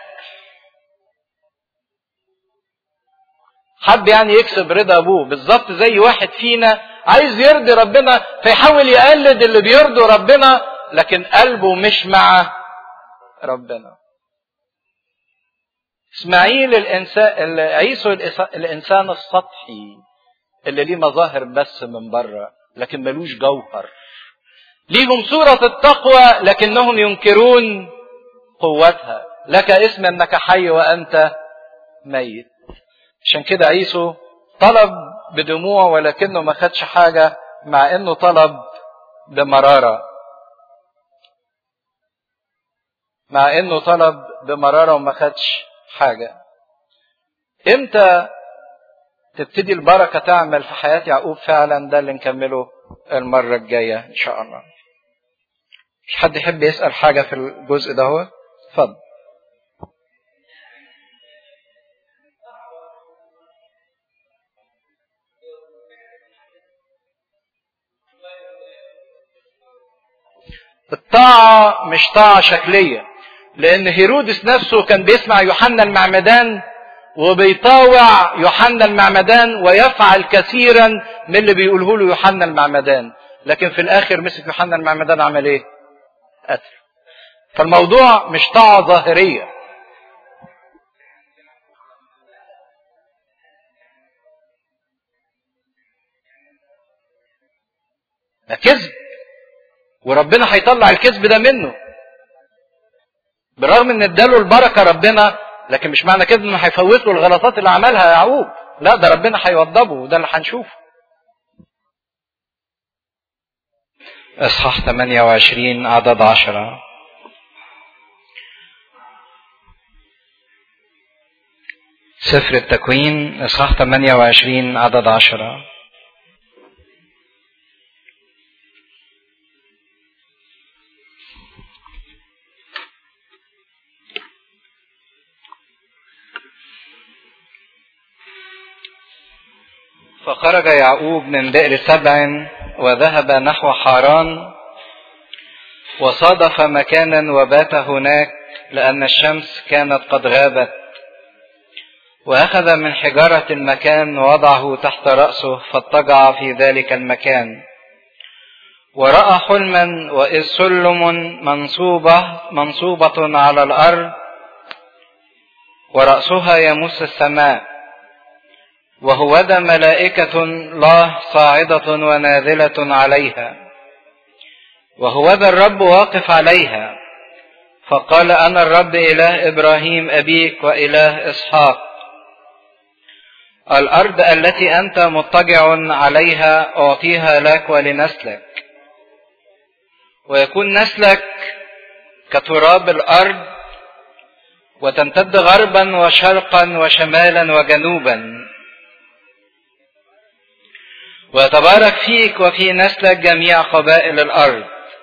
حب يعني يكسب رضا ابوه بالظبط زي واحد فينا عايز يرضي ربنا فيحاول يقلد اللي بيرضي ربنا لكن قلبه مش مع ربنا اسماعيل الانسان عيسو الانسان السطحي اللي ليه مظاهر بس من بره لكن ملوش جوهر ليهم صورة التقوى لكنهم ينكرون قوتها لك اسم انك حي وانت ميت عشان كده عيسو طلب بدموع ولكنه ما خدش حاجة مع انه طلب بمرارة مع انه طلب بمرارة وما خدش حاجة امتى تبتدي البركة تعمل في حياة يعقوب فعلا ده اللي نكمله المرة الجاية ان شاء الله مش حد يحب يسأل حاجة في الجزء ده هو اتفضل الطاعة مش طاعة شكلية لأن هيرودس نفسه كان بيسمع يوحنا المعمدان وبيطاوع يوحنا المعمدان ويفعل كثيرا من اللي بيقوله له يوحنا المعمدان لكن في الآخر مسك يوحنا المعمدان عمل إيه؟ قتل فالموضوع مش طاعة ظاهرية ده كذب وربنا هيطلع الكذب ده منه بالرغم ان اداله البركه ربنا لكن مش معنى كده انه هيفوت له الغلطات اللي عملها يعقوب لا ده ربنا هيوضبه وده اللي هنشوفه اصحاح 28 عدد 10 سفر التكوين اصحاح 28 عدد 10 فخرج يعقوب من بئر سبع وذهب نحو حاران وصادف مكانا وبات هناك لأن الشمس كانت قد غابت وأخذ من حجارة المكان ووضعه تحت رأسه فاضطجع في ذلك المكان ورأى حلما وإذ سلم منصوبة منصوبة على الأرض ورأسها يمس السماء وهوذا ملائكة الله صاعدة ونازلة عليها وهوذا الرب واقف عليها فقال أنا الرب إله إبراهيم أبيك وإله إسحاق الأرض التي أنت مضطجع عليها أعطيها لك ولنسلك ويكون نسلك كتراب الأرض وتمتد غربا وشرقا وشمالا وجنوبا ويتبارك فيك وفي نسلك جميع قبائل الأرض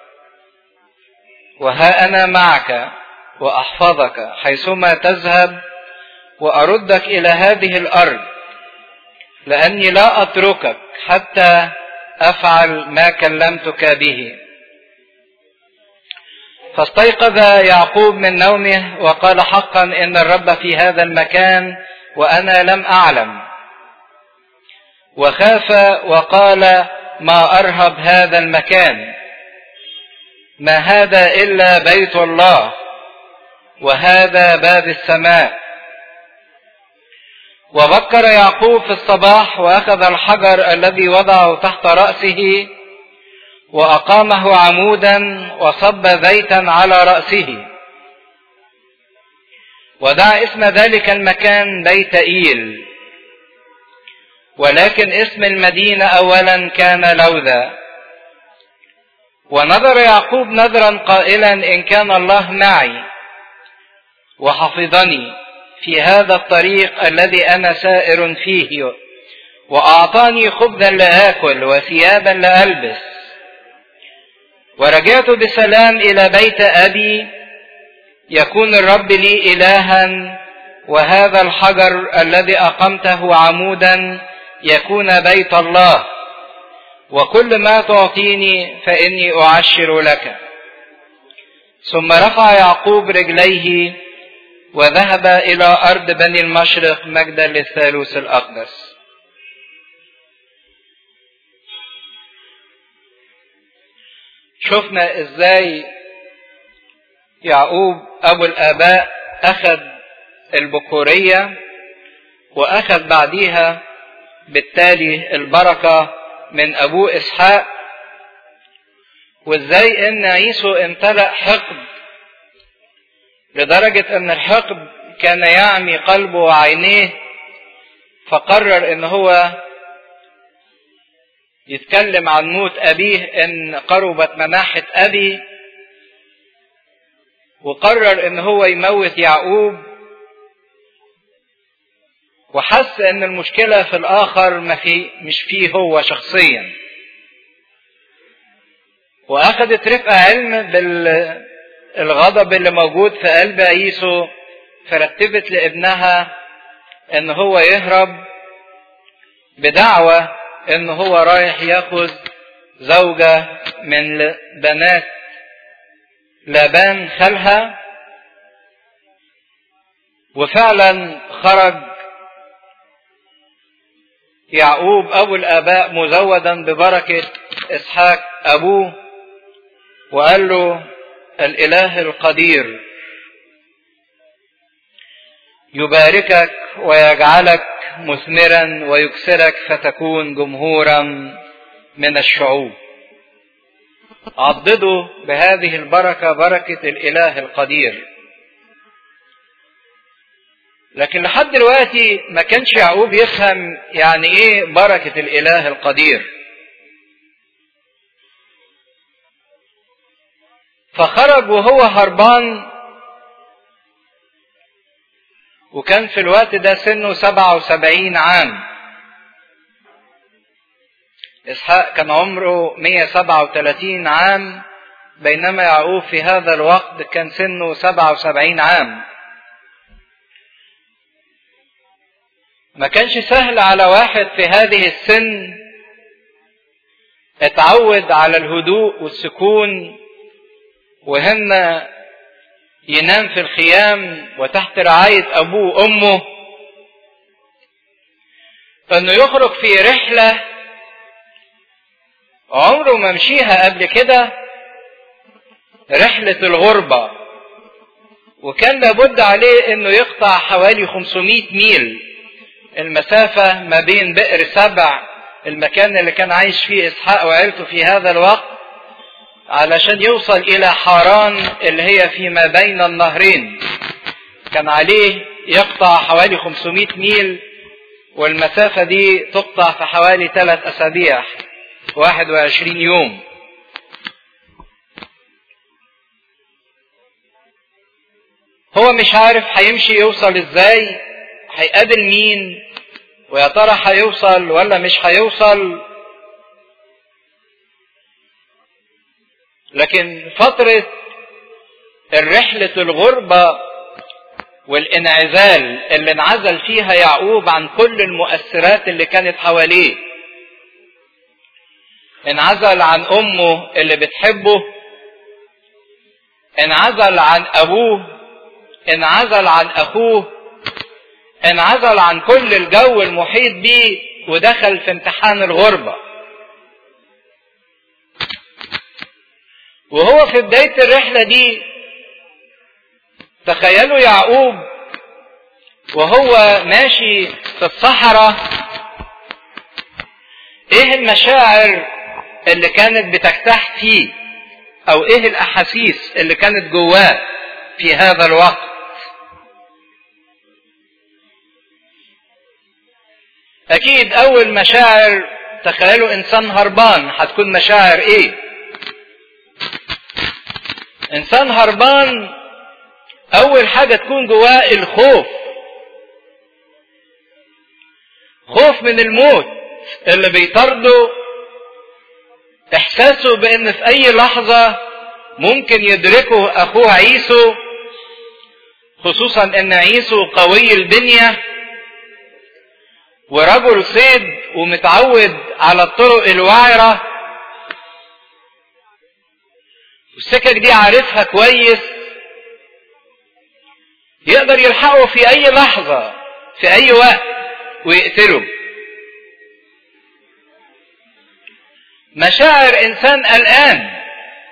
وها أنا معك وأحفظك حيثما تذهب وأردك إلى هذه الأرض لأني لا أتركك حتى أفعل ما كلمتك به فاستيقظ يعقوب من نومه وقال حقا إن الرب في هذا المكان وأنا لم أعلم وخاف وقال ما أرهب هذا المكان ما هذا إلا بيت الله وهذا باب السماء وبكر يعقوب في الصباح واخذ الحجر الذي وضعه تحت راسه واقامه عمودا وصب زيتا على راسه ودعا اسم ذلك المكان بيت ايل ولكن اسم المدينه اولا كان لوذا ونظر يعقوب نذرا قائلا ان كان الله معي وحفظني في هذا الطريق الذي انا سائر فيه واعطاني خبزا لاكل وثيابا لالبس ورجعت بسلام الى بيت ابي يكون الرب لي الها وهذا الحجر الذي اقمته عمودا يكون بيت الله وكل ما تعطيني فاني اعشر لك ثم رفع يعقوب رجليه وذهب إلى أرض بني المشرق مجدا للثالوث الأقدس شفنا ازاي يعقوب ابو الاباء اخذ البكورية واخذ بعديها بالتالي البركة من ابوه اسحاق وازاي ان عيسو امتلأ حقد لدرجة ان الحقد كان يعمي قلبه وعينيه فقرر ان هو يتكلم عن موت ابيه ان قربت مناحة ابي وقرر ان هو يموت يعقوب وحس ان المشكلة في الاخر ما في مش فيه هو شخصيا واخذت رفقة علم بالغضب اللي موجود في قلب عيسو فرتبت لابنها ان هو يهرب بدعوة ان هو رايح ياخذ زوجة من بنات لابان خالها وفعلا خرج يعقوب ابو الاباء مزودا ببركة اسحاق ابوه وقال له الاله القدير يباركك ويجعلك مثمرا ويكسرك فتكون جمهورا من الشعوب عضدوا بهذه البركة بركة الإله القدير لكن لحد دلوقتي ما كانش يعقوب يفهم يعني ايه بركة الاله القدير فخرج وهو هربان وكان في الوقت ده سنه سبعة وسبعين عام إسحاق كان عمره 137 عام بينما يعقوب في هذا الوقت كان سنه 77 عام ما كانش سهل على واحد في هذه السن اتعود على الهدوء والسكون وهن ينام في الخيام وتحت رعاية أبوه وأمه فإنه يخرج في رحلة عمره ما مشيها قبل كده رحلة الغربة وكان لابد عليه انه يقطع حوالي 500 ميل المسافة ما بين بئر سبع المكان اللي كان عايش فيه اسحاق وعيلته في هذا الوقت علشان يوصل الى حاران اللي هي فيما بين النهرين كان عليه يقطع حوالي 500 ميل والمسافة دي تقطع في حوالي ثلاث أسابيع 21 يوم هو مش عارف هيمشي يوصل ازاي هيقابل مين ويا ترى هيوصل ولا مش هيوصل لكن فترة الرحلة الغربة والانعزال اللي انعزل فيها يعقوب عن كل المؤثرات اللي كانت حواليه انعزل عن امه اللي بتحبه انعزل عن ابوه انعزل عن اخوه انعزل عن كل الجو المحيط بيه ودخل في امتحان الغربة وهو في بداية الرحلة دي تخيلوا يعقوب وهو ماشي في الصحراء ايه المشاعر اللي كانت بتجتاح فيه او ايه الاحاسيس اللي كانت جواه في هذا الوقت اكيد اول مشاعر تخيلوا انسان هربان هتكون مشاعر ايه انسان هربان اول حاجة تكون جواه الخوف خوف من الموت اللي بيطارده احساسه بان في اي لحظة ممكن يدركه اخوه عيسو خصوصا ان عيسو قوي البنية ورجل صيد ومتعود على الطرق الوعرة والسكك دي عارفها كويس يقدر يلحقه في اي لحظة في اي وقت ويقتله مشاعر انسان قلقان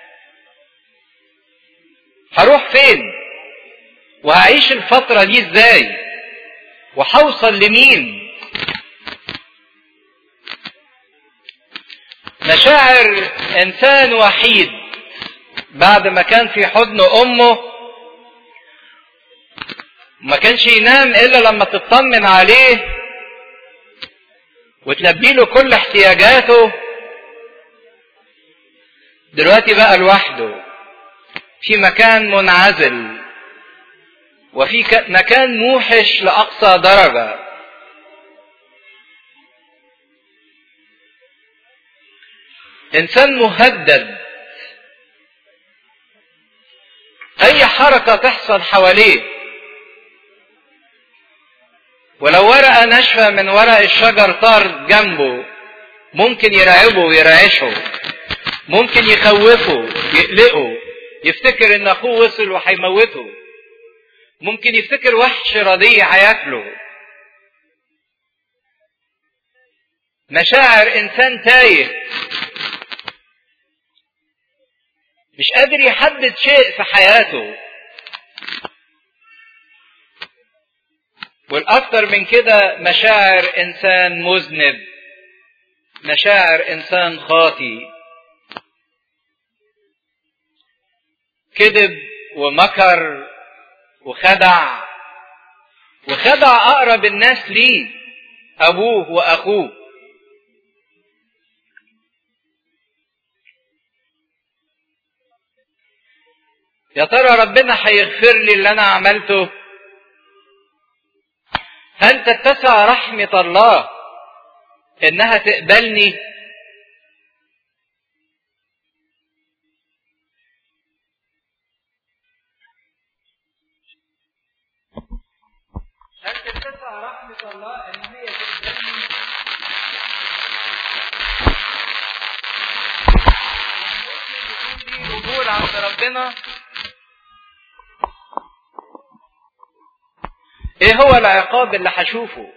هروح فين وهعيش الفترة دي ازاي وهوصل لمين مشاعر انسان وحيد بعد ما كان في حضن امه ما كانش ينام الا لما تطمن عليه وتلبي له كل احتياجاته دلوقتي بقى لوحده في مكان منعزل وفي مكان موحش لاقصى درجه انسان مهدد اي حركه تحصل حواليه ولو ورقه ناشفه من ورق الشجر طار جنبه ممكن يرعبه ويرعشه ممكن يخوفه يقلقه يفتكر ان اخوه وصل وهيموته ممكن يفتكر وحش رديء هياكله مشاعر انسان تايه مش قادر يحدد شيء في حياته والاكثر من كده مشاعر انسان مذنب مشاعر انسان خاطي كذب ومكر وخدع وخدع اقرب الناس ليه ابوه واخوه يا ترى ربنا هيغفر لي اللي انا عملته هل تتسع رحمة الله انها تقبلني هل تتسع رحمة الله ان هي تقبلني قبول عند ربنا ايه هو العقاب اللي هشوفه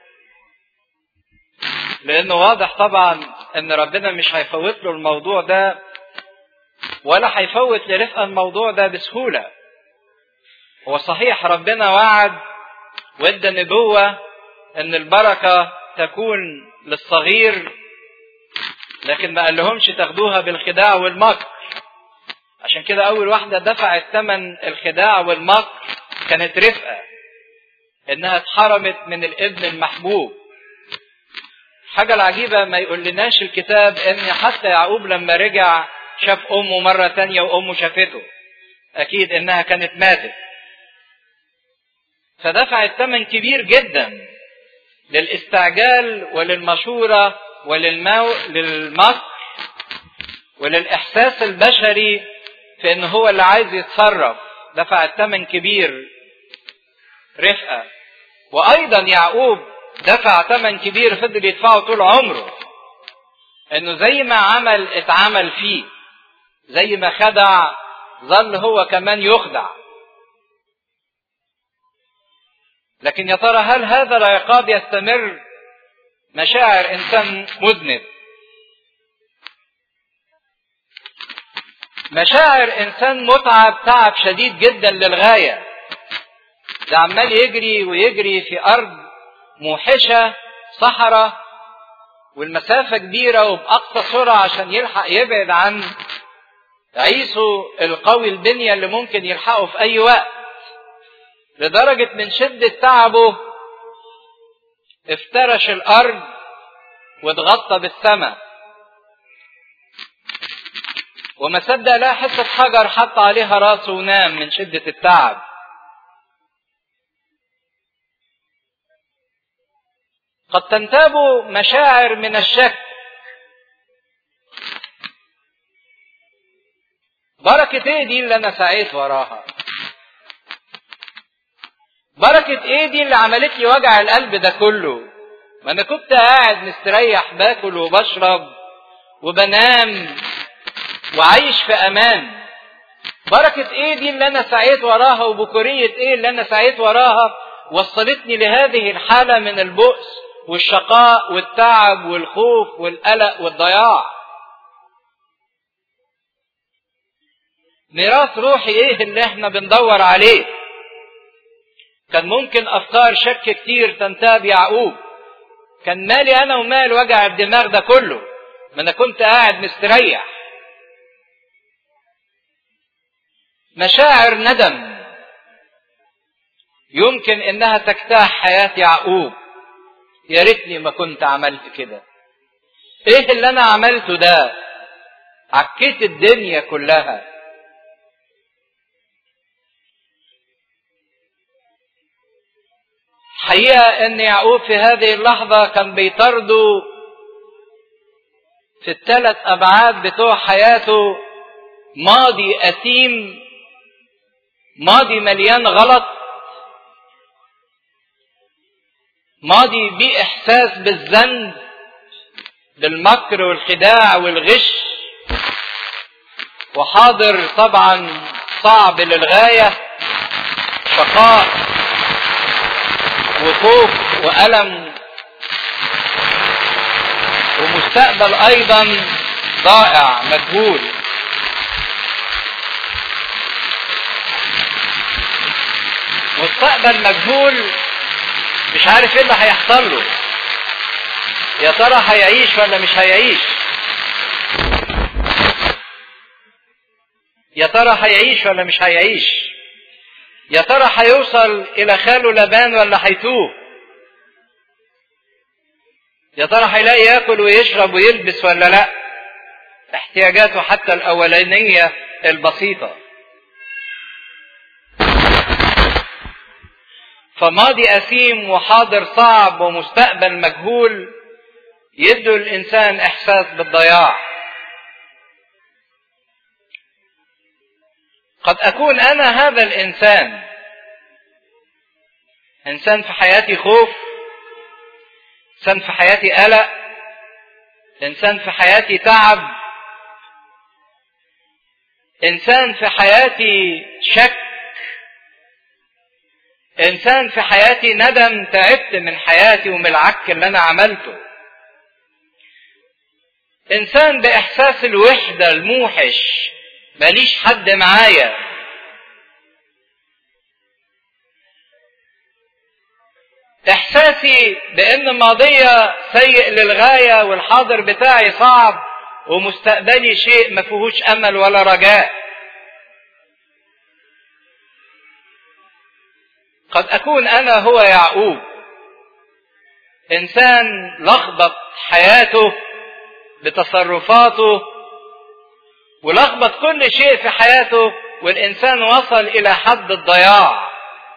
لانه واضح طبعا ان ربنا مش هيفوت له الموضوع ده ولا هيفوت لرفقه الموضوع ده بسهوله هو صحيح ربنا وعد وادى نبوه ان البركه تكون للصغير لكن ما قال لهمش تاخدوها بالخداع والمكر عشان كده اول واحده دفعت ثمن الخداع والمكر كانت رفقه انها اتحرمت من الابن المحبوب الحاجة العجيبة ما يقول لناش الكتاب ان حتى يعقوب لما رجع شاف امه مرة تانية وامه شافته اكيد انها كانت ماتت فدفعت ثمن كبير جدا للاستعجال وللمشورة وللمو... للمكر وللإحساس البشري في إن هو اللي عايز يتصرف دفعت ثمن كبير رفقة وأيضا يعقوب دفع ثمن كبير فضل يدفعه طول عمره إنه زي ما عمل اتعمل فيه زي ما خدع ظل هو كمان يخدع لكن يا ترى هل هذا العقاب يستمر مشاعر انسان مذنب مشاعر انسان متعب تعب شديد جدا للغايه ده عمال يجري ويجري في ارض موحشه صحراء والمسافه كبيره وباقصى سرعه عشان يلحق يبعد عن عيسو القوي البنيه اللي ممكن يلحقه في اي وقت لدرجه من شده تعبه افترش الارض واتغطى بالسماء وما صدق لها حته حجر حط عليها راسه ونام من شده التعب قد تنتاب مشاعر من الشك بركة ايه دي اللي انا سعيت وراها بركة ايه دي اللي عملت لي وجع القلب ده كله ما انا كنت قاعد مستريح باكل وبشرب وبنام وعايش في امان بركة ايه دي اللي انا سعيت وراها وبكورية ايه اللي انا سعيت وراها وصلتني لهذه الحالة من البؤس والشقاء والتعب والخوف والقلق والضياع ميراث روحي ايه اللي احنا بندور عليه كان ممكن افكار شك كتير تنتاب يعقوب كان مالي انا ومال وجع الدماغ ده كله ما انا كنت قاعد مستريح مشاعر ندم يمكن انها تجتاح حياة يعقوب يا ريتني ما كنت عملت كده ايه اللي انا عملته ده عكيت الدنيا كلها حقيقة ان يعقوب في هذه اللحظة كان بيطرده في الثلاث ابعاد بتوع حياته ماضي اثيم ماضي مليان غلط ماضي بيه احساس بالذنب بالمكر والخداع والغش وحاضر طبعا صعب للغايه شقاء وخوف والم ومستقبل ايضا ضائع مجهول مستقبل مجهول مش عارف ايه اللي هيحصل له يا ترى هيعيش ولا مش هيعيش يا ترى هيعيش ولا مش هيعيش يا ترى هيوصل الى خاله لبان ولا هيتوه يا ترى هيلاقي ياكل ويشرب ويلبس ولا لا احتياجاته حتى الاولانيه البسيطه فماضي اثيم وحاضر صعب ومستقبل مجهول يدوا الانسان احساس بالضياع قد اكون انا هذا الانسان انسان في حياتي خوف انسان في حياتي قلق انسان في حياتي تعب انسان في حياتي شك انسان في حياتي ندم تعبت من حياتي ومن العك اللي انا عملته انسان باحساس الوحده الموحش ماليش حد معايا احساسي بان ماضية سيء للغاية والحاضر بتاعي صعب ومستقبلي شيء ما فيهوش امل ولا رجاء قد اكون انا هو يعقوب انسان لخبط حياته بتصرفاته ولخبط كل شيء في حياته والانسان وصل الى حد الضياع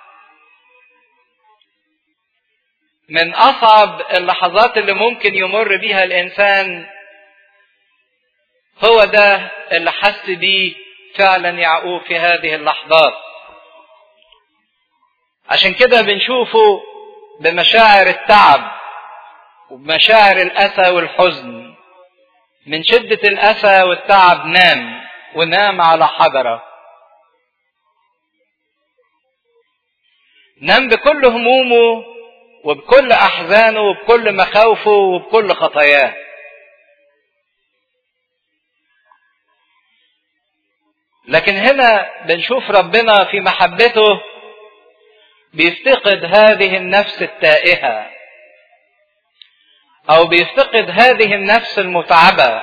من اصعب اللحظات اللي ممكن يمر بيها الانسان هو ده اللي حس بيه فعلا يعقوب في هذه اللحظات عشان كده بنشوفه بمشاعر التعب وبمشاعر الاسى والحزن من شدة الأسى والتعب نام ونام على حجرة نام بكل همومه وبكل أحزانه وبكل مخاوفه وبكل خطاياه لكن هنا بنشوف ربنا في محبته بيفتقد هذه النفس التائهه او بيفتقد هذه النفس المتعبه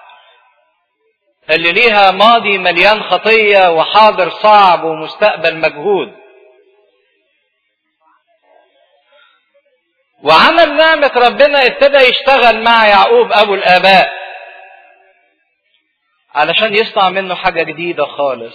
اللي ليها ماضي مليان خطيه وحاضر صعب ومستقبل مجهود وعمل نعمة ربنا ابتدى يشتغل مع يعقوب أبو الآباء علشان يصنع منه حاجة جديدة خالص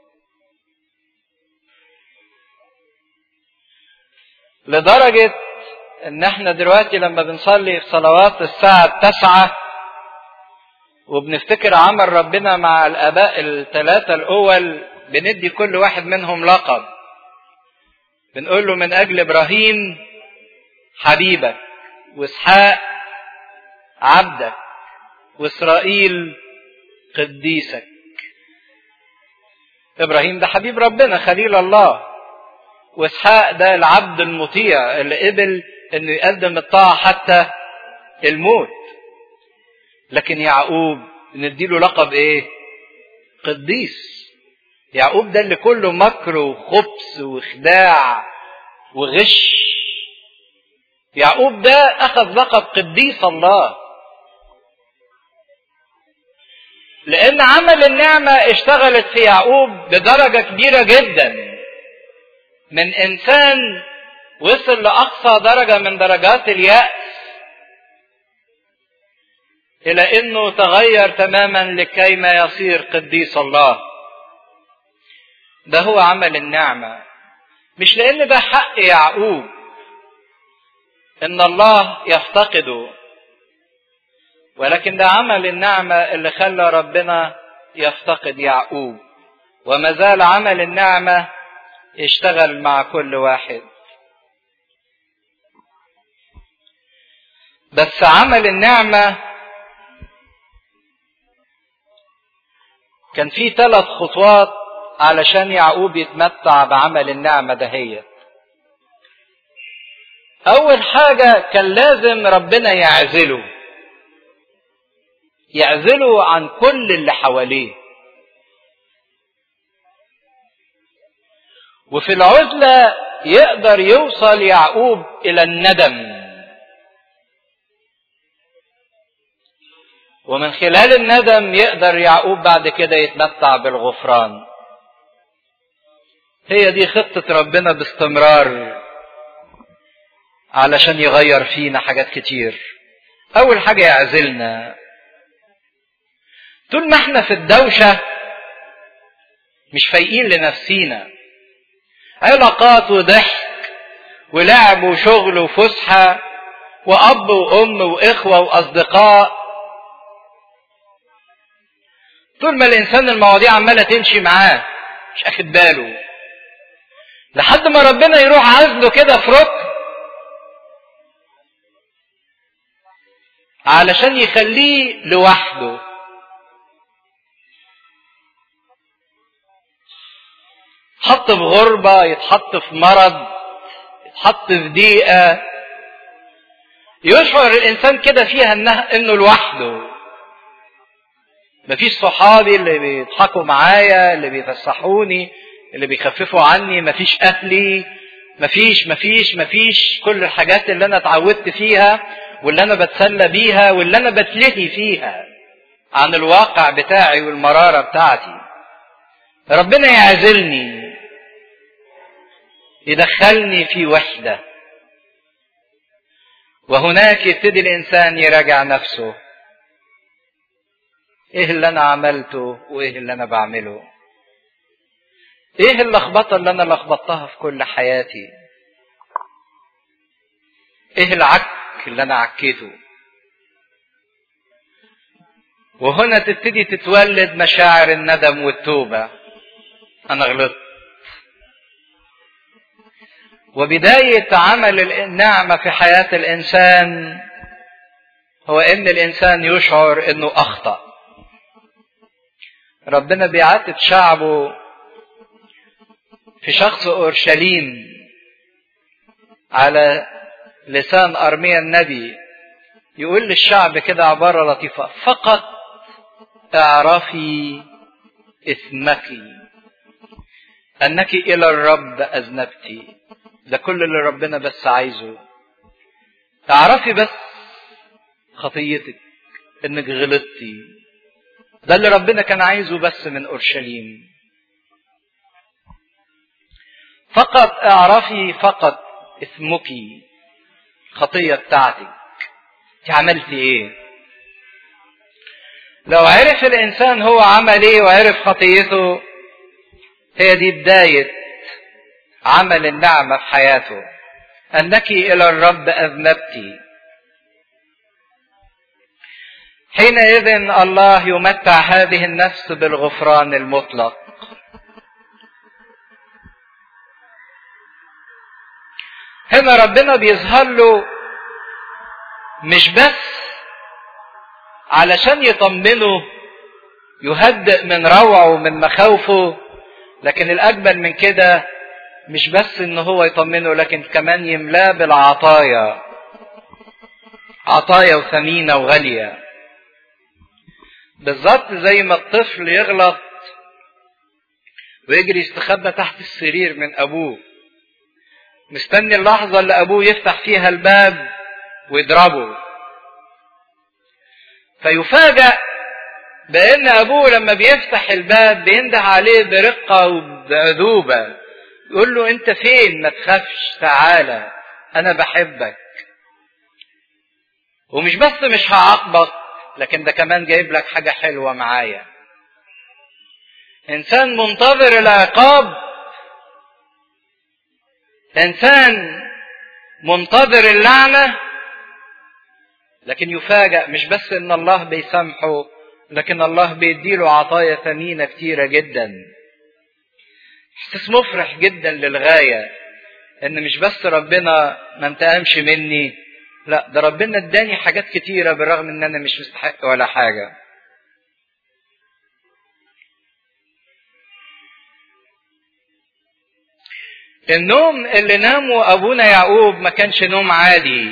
لدرجة ان احنا دلوقتي لما بنصلي في صلوات الساعة التاسعة وبنفتكر عمل ربنا مع الاباء الثلاثة الاول بندي كل واحد منهم لقب بنقول له من اجل ابراهيم حبيبك واسحاق عبدك واسرائيل قديسك ابراهيم ده حبيب ربنا خليل الله واسحاق ده العبد المطيع اللي قبل انه يقدم الطاعة حتى الموت لكن يعقوب نديله لقب ايه قديس يعقوب ده اللي كله مكر وخبث وخداع وغش يعقوب ده اخذ لقب قديس الله لان عمل النعمة اشتغلت في يعقوب بدرجة كبيرة جدا من انسان وصل لاقصى درجه من درجات الياس الى انه تغير تماما لكي ما يصير قديس الله ده هو عمل النعمه مش لان ده حق يعقوب ان الله يفتقده ولكن ده عمل النعمه اللي خلى ربنا يفتقد يعقوب وما زال عمل النعمه يشتغل مع كل واحد بس عمل النعمة كان في ثلاث خطوات علشان يعقوب يتمتع بعمل النعمة دهيت أول حاجة كان لازم ربنا يعزله يعزله عن كل اللي حواليه وفي العزلة يقدر يوصل يعقوب إلى الندم ومن خلال الندم يقدر يعقوب بعد كده يتمتع بالغفران هي دي خطة ربنا باستمرار علشان يغير فينا حاجات كتير أول حاجة يعزلنا طول ما احنا في الدوشة مش فايقين لنفسينا علاقات وضحك ولعب وشغل وفسحة وأب وأم وإخوة وأصدقاء طول ما الإنسان المواضيع عمالة تمشي معاه مش أخد باله لحد ما ربنا يروح عزله كده في ركن علشان يخليه لوحده يتحط في غربة يتحط في مرض يتحط في ضيقة يشعر الإنسان كده فيها إنه, إنه لوحده مفيش صحابي اللي بيضحكوا معايا اللي بيفسحوني اللي بيخففوا عني مفيش أهلي مفيش مفيش مفيش كل الحاجات اللي أنا اتعودت فيها واللي أنا بتسلى بيها واللي أنا بتلهي فيها عن الواقع بتاعي والمرارة بتاعتي ربنا يعزلني يدخلني في وحدة وهناك يبتدي الإنسان يراجع نفسه إيه اللي أنا عملته وإيه اللي أنا بعمله إيه اللخبطة اللي أنا لخبطتها في كل حياتي إيه العك اللي أنا عكيته وهنا تبتدي تتولد مشاعر الندم والتوبة أنا غلطت وبداية عمل النعمة في حياة الإنسان هو إن الإنسان يشعر إنه أخطأ. ربنا بيعاتب شعبه في شخص أورشليم على لسان أرميا النبي يقول للشعب كده عبارة لطيفة فقط اعرفي اسمك أنك إلى الرب أذنبتِ ده كل اللي ربنا بس عايزه تعرفي بس خطيتك انك غلطتي ده اللي ربنا كان عايزه بس من اورشليم فقط اعرفي فقط اسمك خطيه بتاعتك انت عملتي ايه لو عرف الانسان هو عمل ايه وعرف خطيته هي دي بدايه عمل النعمة في حياته أنك إلى الرب أذنبت حينئذ الله يمتع هذه النفس بالغفران المطلق هنا ربنا بيظهر له مش بس علشان يطمنه يهدئ من روعه ومن مخاوفه لكن الأجمل من كده مش بس ان هو يطمنه لكن كمان يملاه بالعطايا عطايا وثمينه وغاليه بالظبط زي ما الطفل يغلط ويجري يستخبى تحت السرير من ابوه مستني اللحظه اللي ابوه يفتح فيها الباب ويضربه فيفاجأ بأن أبوه لما بيفتح الباب بينده عليه برقة وبعذوبة يقول له انت فين ما تخافش تعالى انا بحبك ومش بس مش هعاقبك لكن ده كمان جايب لك حاجة حلوة معايا انسان منتظر العقاب انسان منتظر اللعنة لكن يفاجأ مش بس ان الله بيسامحه لكن الله بيديله عطايا ثمينة كتيرة جدا احساس مفرح جدا للغايه ان مش بس ربنا ما انتقمش مني لا ده ربنا اداني حاجات كتيره بالرغم ان انا مش مستحق ولا حاجه النوم اللي نامه ابونا يعقوب ما كانش نوم عادي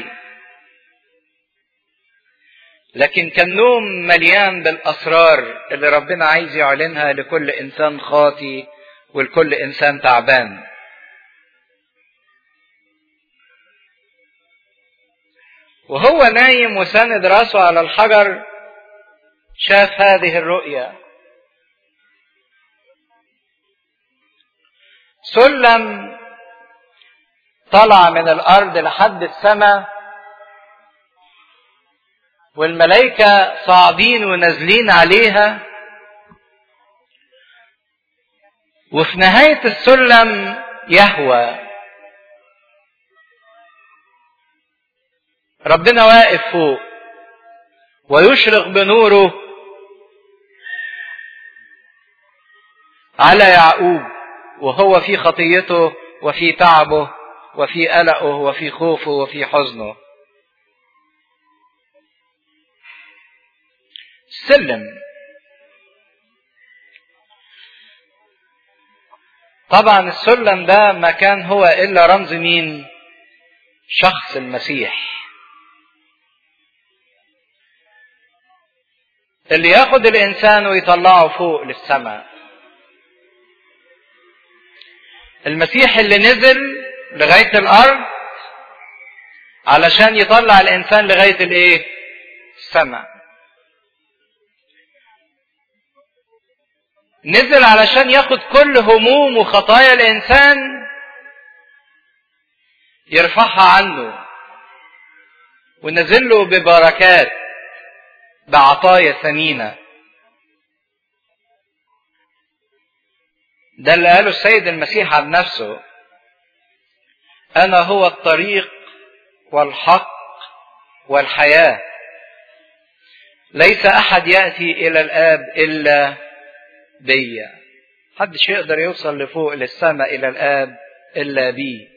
لكن كان نوم مليان بالاسرار اللي ربنا عايز يعلنها لكل انسان خاطي ولكل انسان تعبان وهو نايم وساند راسه على الحجر شاف هذه الرؤيا سلم طلع من الارض لحد السماء والملائكة صاعدين ونازلين عليها وفي نهاية السلم يهوى ربنا واقف فوق ويشرق بنوره على يعقوب وهو في خطيته وفي تعبه وفي قلقه وفي خوفه وفي حزنه سلم طبعا السلم ده ما كان هو الا رمز مين شخص المسيح اللي ياخد الانسان ويطلعه فوق للسماء المسيح اللي نزل لغايه الارض علشان يطلع الانسان لغايه الايه السماء نزل علشان ياخد كل هموم وخطايا الانسان يرفعها عنه ونزل له ببركات بعطايا ثمينه ده اللي قاله السيد المسيح عن نفسه انا هو الطريق والحق والحياه ليس احد ياتي الى الاب الا بيا محدش يقدر يوصل لفوق للسماء الى الاب الا بي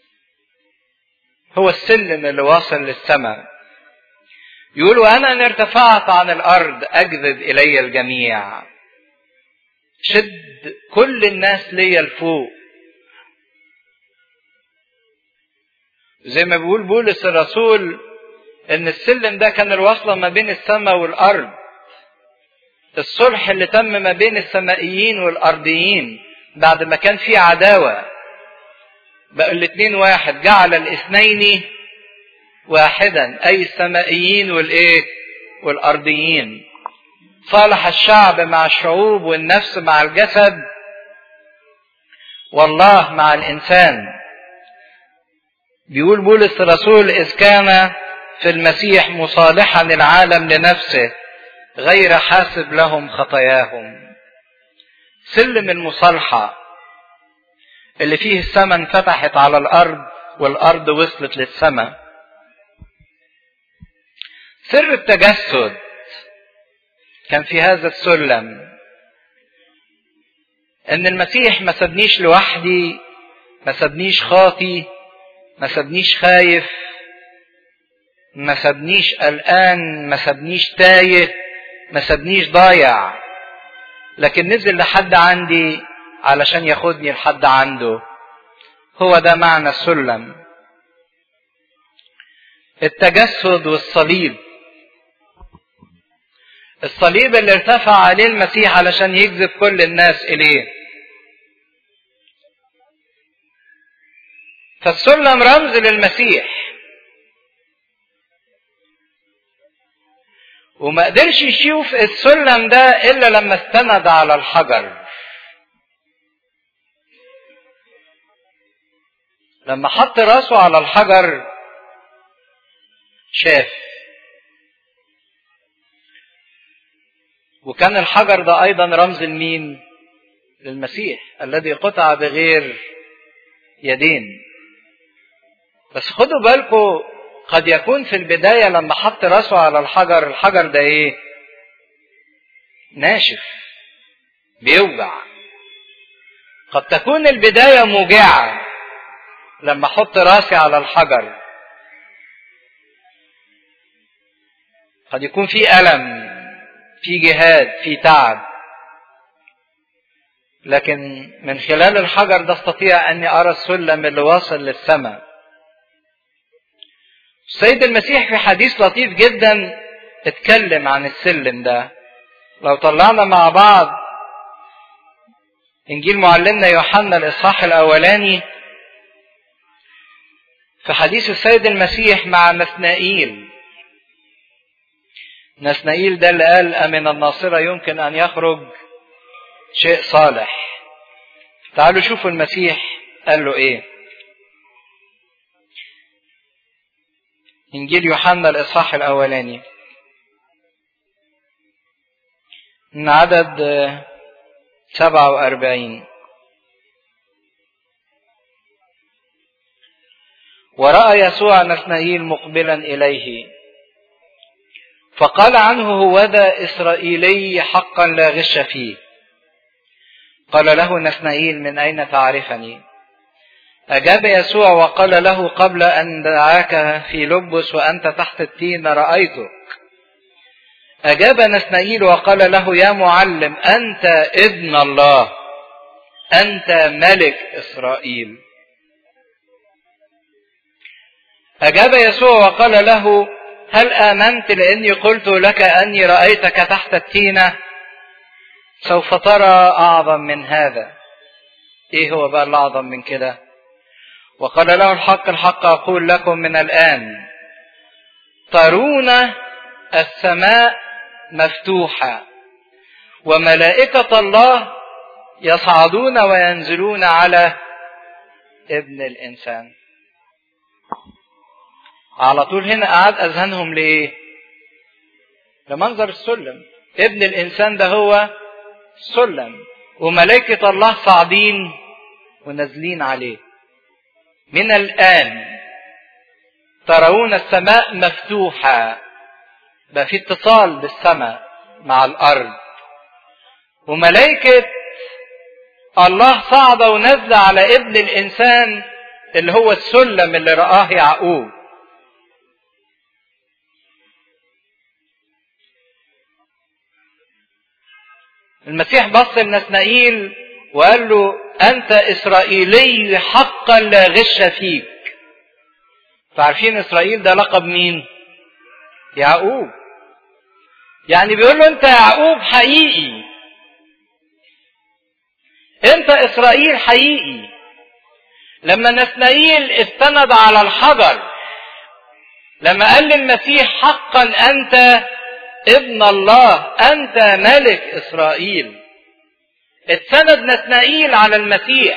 هو السلم اللي واصل للسماء يقولوا انا ان ارتفعت عن الارض اجذب الي الجميع شد كل الناس ليا لفوق زي ما بيقول بولس الرسول ان السلم ده كان الوصلة ما بين السماء والارض الصلح اللي تم ما بين السمائيين والارضيين بعد ما كان في عداوة بقى الاتنين واحد جعل الاثنين واحدا اي السمائيين والايه والارضيين صالح الشعب مع الشعوب والنفس مع الجسد والله مع الانسان بيقول بولس الرسول اذ كان في المسيح مصالحا العالم لنفسه غير حاسب لهم خطاياهم سلم المصالحه اللي فيه السماء انفتحت على الارض والارض وصلت للسماء سر التجسد كان في هذا السلم ان المسيح ما سابنيش لوحدي ما سابنيش خاطي ما سابنيش خايف ما سابنيش قلقان ما سابنيش تايه ما سابنيش ضايع لكن نزل لحد عندي علشان ياخدني لحد عنده هو ده معنى السلم التجسد والصليب الصليب اللي ارتفع عليه المسيح علشان يجذب كل الناس اليه فالسلم رمز للمسيح وما قدرش يشوف السلم ده الا لما استند على الحجر لما حط راسه على الحجر شاف وكان الحجر ده ايضا رمز لمين للمسيح الذي قطع بغير يدين بس خدوا بالكم قد يكون في البداية لما حط راسه على الحجر الحجر ده ايه ناشف بيوجع قد تكون البداية موجعة لما احط راسي على الحجر قد يكون في ألم في جهاد في تعب لكن من خلال الحجر ده استطيع اني ارى السلم اللي واصل للسماء السيد المسيح في حديث لطيف جدا اتكلم عن السلم ده لو طلعنا مع بعض انجيل معلمنا يوحنا الاصحاح الاولاني في حديث السيد المسيح مع نثنائيل نثنائيل ده اللي قال أمن الناصرة يمكن أن يخرج شيء صالح تعالوا شوفوا المسيح قال له ايه انجيل يوحنا الاصحاح الاولاني من عدد سبعة وأربعين ورأى يسوع نثنائيل مقبلا إليه فقال عنه هو ذا إسرائيلي حقا لا غش فيه قال له نثنائيل من أين تعرفني أجاب يسوع وقال له قبل أن دعاك في لبس وأنت تحت التين رأيتك أجاب نثنائيل وقال له يا معلم أنت ابن الله أنت ملك إسرائيل أجاب يسوع وقال له هل آمنت لأني قلت لك أني رأيتك تحت التينة سوف ترى أعظم من هذا إيه هو بقى الأعظم من كده وقال له الحق الحق أقول لكم من الآن ترون السماء مفتوحة وملائكة الله يصعدون وينزلون على ابن الإنسان على طول هنا قعد أذهانهم لإيه؟ لمنظر السلم ابن الإنسان ده هو سلم وملائكة الله صاعدين ونازلين عليه من الآن ترون السماء مفتوحة بقى في اتصال بالسماء مع الأرض وملائكة الله صعدة ونزل على ابن الإنسان اللي هو السلم اللي رآه يعقوب المسيح بص لنسنائيل وقال له أنت إسرائيلي حقا لا غش فيك فعارفين إسرائيل ده لقب مين؟ يعقوب يعني بيقول له أنت يعقوب حقيقي أنت إسرائيل حقيقي لما نسنائيل استند على الحجر لما قال للمسيح حقا أنت ابن الله أنت ملك إسرائيل اتسند نتنائيل على المسيح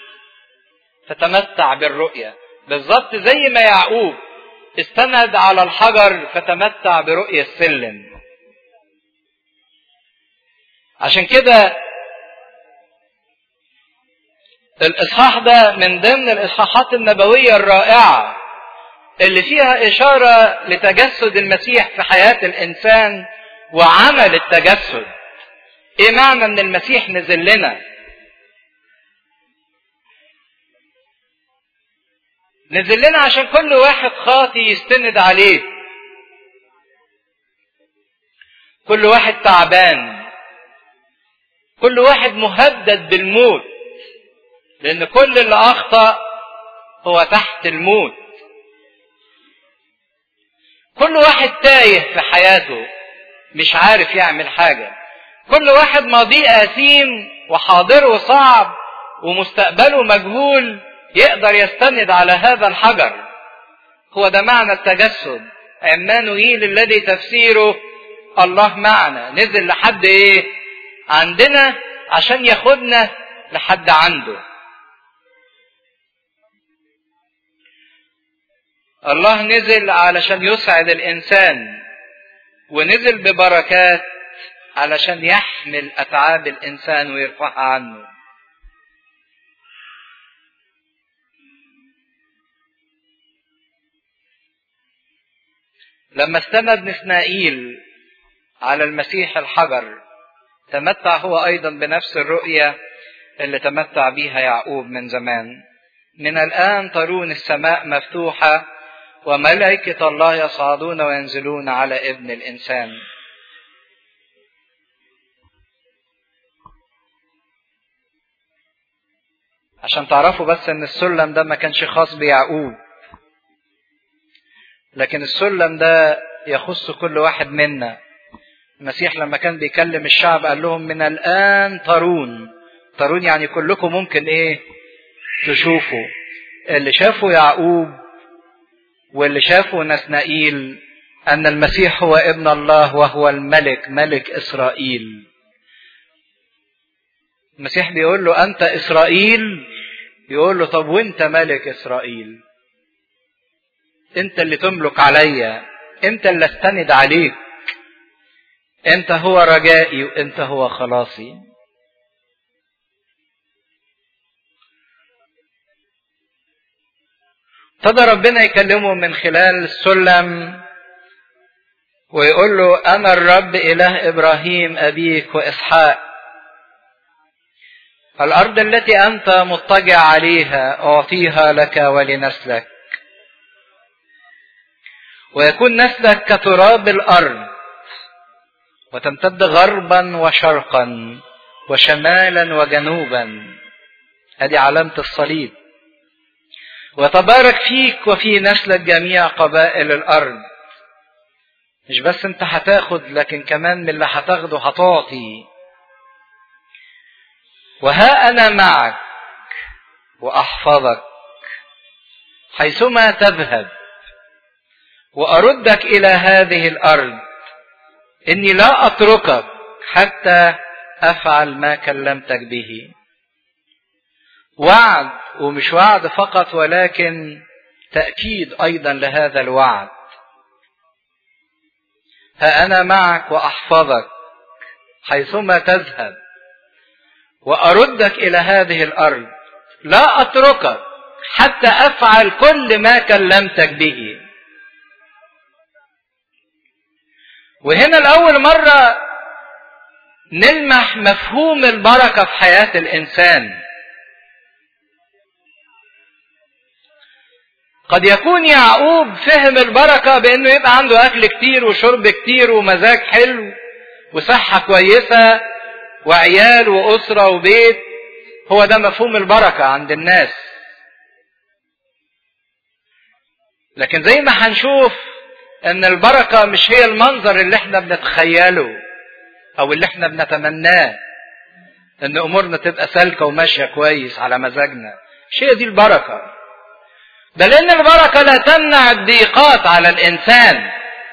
فتمتع بالرؤية بالظبط زي ما يعقوب استند على الحجر فتمتع برؤية السلم عشان كده الإصحاح ده من ضمن الإصحاحات النبوية الرائعة اللي فيها إشارة لتجسد المسيح في حياة الإنسان وعمل التجسد. إيه معنى إن المسيح نزل لنا؟ نزل لنا عشان كل واحد خاطي يستند عليه. كل واحد تعبان. كل واحد مهدد بالموت. لأن كل اللي أخطأ هو تحت الموت. كل واحد تايه في حياته مش عارف يعمل حاجة كل واحد ماضيه أثيم وحاضره صعب ومستقبله مجهول يقدر يستند على هذا الحجر هو ده معنى التجسد عمانوئيل الذي تفسيره الله معنا نزل لحد ايه عندنا عشان ياخدنا لحد عنده الله نزل علشان يسعد الانسان ونزل ببركات علشان يحمل اتعاب الانسان ويرفعها عنه لما استند نسنائيل على المسيح الحجر تمتع هو ايضا بنفس الرؤيه اللي تمتع بيها يعقوب من زمان من الان ترون السماء مفتوحه وملائكة الله يصعدون وينزلون على ابن الإنسان. عشان تعرفوا بس إن السلم ده ما كانش خاص بيعقوب. لكن السلم ده يخص كل واحد منا. المسيح لما كان بيكلم الشعب قال لهم من الآن ترون. ترون يعني كلكم ممكن إيه؟ تشوفوا. اللي شافوا يعقوب واللي شافوا نسنائيل أن المسيح هو ابن الله وهو الملك ملك إسرائيل المسيح بيقول له انت اسرائيل يقول له طب وانت ملك اسرائيل انت اللي تملك عليا انت اللي استند عليك انت هو رجائي وانت هو خلاصي ابتدى ربنا يكلمه من خلال السلم ويقول له انا الرب اله ابراهيم ابيك واسحاق الارض التي انت مضطجع عليها اعطيها لك ولنسلك ويكون نسلك كتراب الارض وتمتد غربا وشرقا وشمالا وجنوبا هذه علامه الصليب وتبارك فيك وفي نسلك جميع قبائل الارض مش بس انت هتاخد لكن كمان من اللي هتاخده هتعطي وها انا معك واحفظك حيثما تذهب واردك الى هذه الارض اني لا اتركك حتى افعل ما كلمتك به وعد ومش وعد فقط ولكن تاكيد ايضا لهذا الوعد ها انا معك واحفظك حيثما تذهب واردك الى هذه الارض لا اتركك حتى افعل كل ما كلمتك به وهنا لاول مره نلمح مفهوم البركه في حياه الانسان قد يكون يعقوب فهم البركه بانه يبقى عنده اكل كتير وشرب كتير ومزاج حلو وصحه كويسه وعيال واسره وبيت هو ده مفهوم البركه عند الناس لكن زي ما هنشوف ان البركه مش هي المنظر اللي احنا بنتخيله او اللي احنا بنتمناه ان امورنا تبقى سالكه وماشيه كويس على مزاجنا مش هي دي البركه بل ان البركه لا تمنع الضيقات على الانسان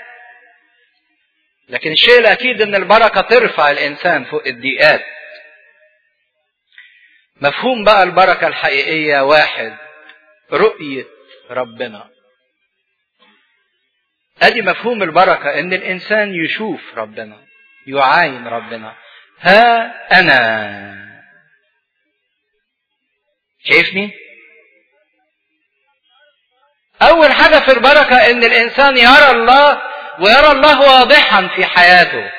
لكن الشيء الاكيد ان البركه ترفع الانسان فوق الضيقات مفهوم بقى البركه الحقيقيه واحد رؤيه ربنا ادي مفهوم البركه ان الانسان يشوف ربنا يعاين ربنا ها انا شايفني اول حاجه في البركه ان الانسان يرى الله ويرى الله واضحا في حياته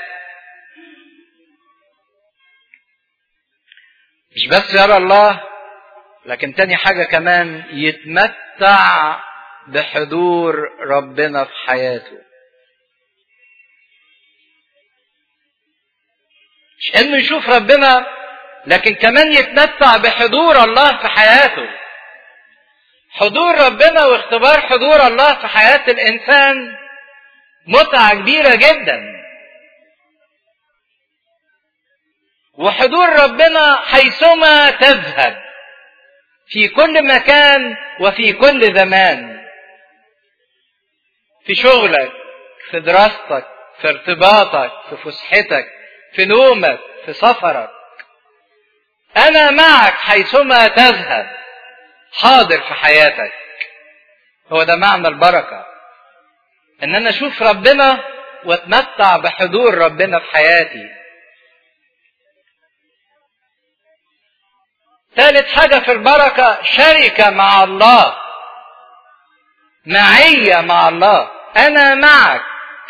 مش بس يرى الله لكن تاني حاجه كمان يتمتع بحضور ربنا في حياته مش انه يشوف ربنا لكن كمان يتمتع بحضور الله في حياته حضور ربنا واختبار حضور الله في حياة الإنسان متعة كبيرة جدا وحضور ربنا حيثما تذهب في كل مكان وفي كل زمان في شغلك في دراستك في ارتباطك في فسحتك في نومك في سفرك انا معك حيثما تذهب حاضر في حياتك هو ده معنى البركه ان انا اشوف ربنا واتمتع بحضور ربنا في حياتي ثالث حاجه في البركه شركه مع الله معيه مع الله انا معك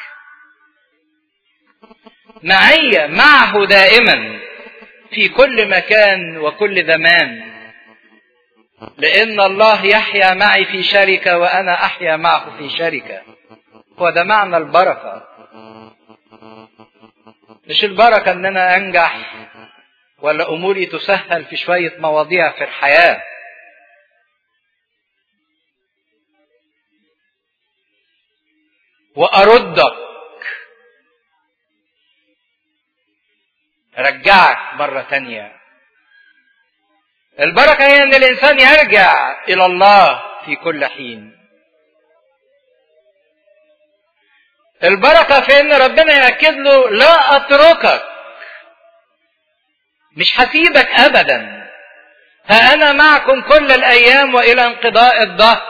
معيه معه دائما في كل مكان وكل زمان لأن الله يحيا معي في شركة وأنا أحيا معه في شركة هو ده معنى البركة مش البركة إن أنا أنجح ولا أموري تسهل في شوية مواضيع في الحياة وأردك رجعك مرة تانية البركة هي ان الانسان يرجع الى الله في كل حين البركة في ان ربنا يأكد له لا اتركك مش هسيبك ابدا ها انا معكم كل الايام والى انقضاء الدهر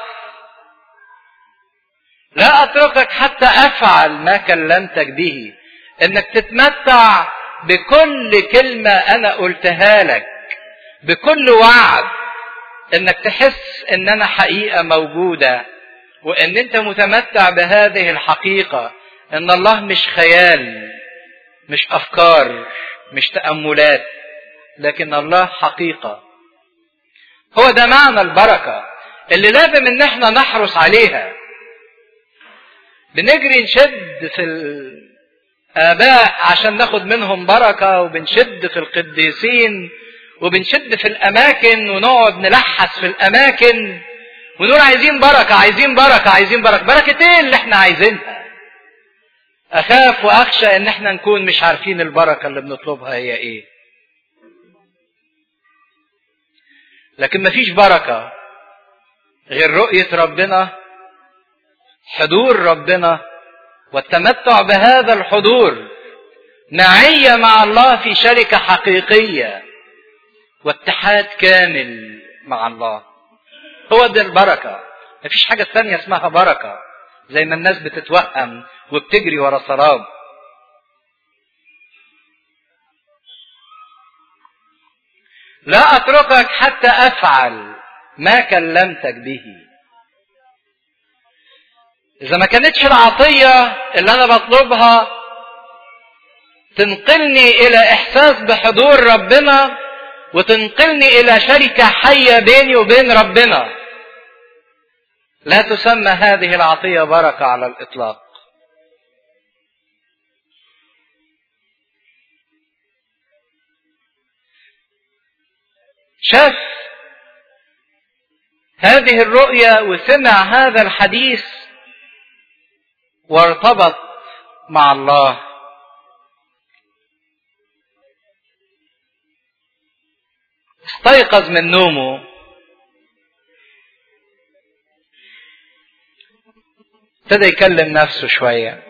لا اتركك حتى افعل ما كلمتك به انك تتمتع بكل كلمه انا قلتها لك بكل وعد انك تحس ان انا حقيقه موجوده وان انت متمتع بهذه الحقيقه ان الله مش خيال مش افكار مش تاملات لكن الله حقيقه هو ده معنى البركه اللي لازم ان احنا نحرص عليها بنجري نشد في الاباء عشان ناخد منهم بركه وبنشد في القديسين وبنشد في الاماكن ونقعد نلحس في الاماكن ونقول عايزين بركه عايزين بركه عايزين بركه بركه ايه اللي احنا عايزينها اخاف واخشى ان احنا نكون مش عارفين البركه اللي بنطلبها هي ايه لكن مفيش بركه غير رؤيه ربنا حضور ربنا والتمتع بهذا الحضور معيه مع الله في شركه حقيقيه واتحاد كامل مع الله هو ده البركه مفيش حاجه ثانيه اسمها بركه زي ما الناس بتتوهم وبتجري ورا سراب لا اتركك حتى افعل ما كلمتك به اذا ما كانتش العطيه اللي انا بطلبها تنقلني الى احساس بحضور ربنا وتنقلني الى شركه حيه بيني وبين ربنا لا تسمى هذه العطيه بركه على الاطلاق شاف هذه الرؤيا وسمع هذا الحديث وارتبط مع الله استيقظ من نومه ابتدى يكلم نفسه شويه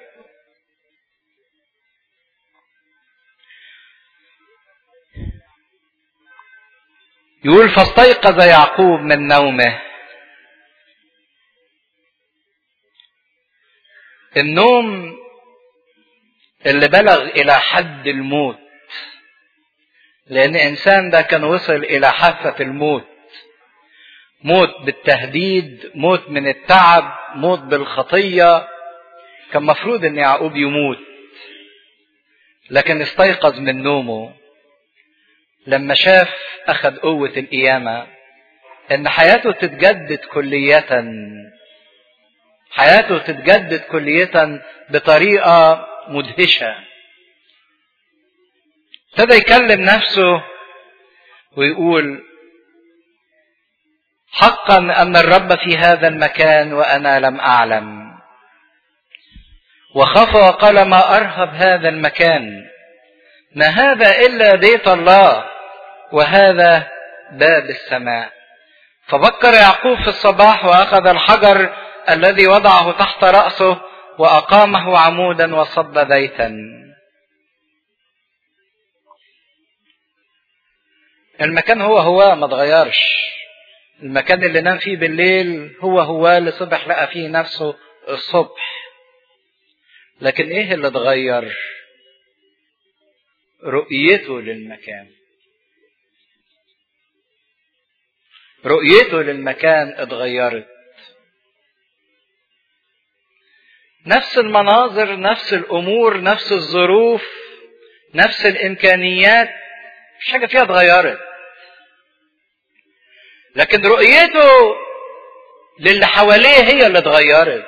يقول فاستيقظ يعقوب من نومه النوم اللي بلغ الى حد الموت لان الانسان ده كان وصل الى حافه الموت موت بالتهديد موت من التعب موت بالخطيه كان مفروض ان يعقوب يموت لكن استيقظ من نومه لما شاف اخذ قوه القيامه ان حياته تتجدد كليه حياته تتجدد كليه بطريقه مدهشه ابتدى يكلم نفسه ويقول حقا ان الرب في هذا المكان وانا لم اعلم وخاف وقال ما ارهب هذا المكان ما هذا الا بيت الله وهذا باب السماء فبكر يعقوب في الصباح واخذ الحجر الذي وضعه تحت راسه واقامه عمودا وصب بيتا المكان هو هو ما اتغيرش المكان اللي نام فيه بالليل هو هو اللي صبح لقى فيه نفسه الصبح لكن ايه اللي اتغير رؤيته للمكان رؤيته للمكان اتغيرت نفس المناظر نفس الامور نفس الظروف نفس الامكانيات مش حاجه فيها اتغيرت لكن رؤيته للي حواليه هي اللي اتغيرت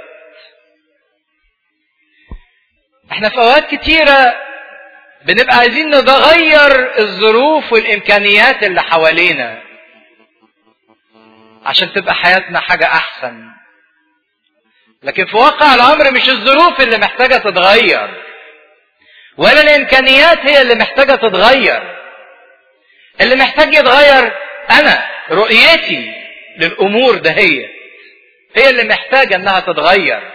احنا في اوقات كتيره بنبقى عايزين نغير الظروف والامكانيات اللي حوالينا عشان تبقى حياتنا حاجه احسن لكن في واقع الامر مش الظروف اللي محتاجه تتغير ولا الامكانيات هي اللي محتاجه تتغير اللي محتاج يتغير انا رؤيتي للامور ده هي هي اللي محتاجه انها تتغير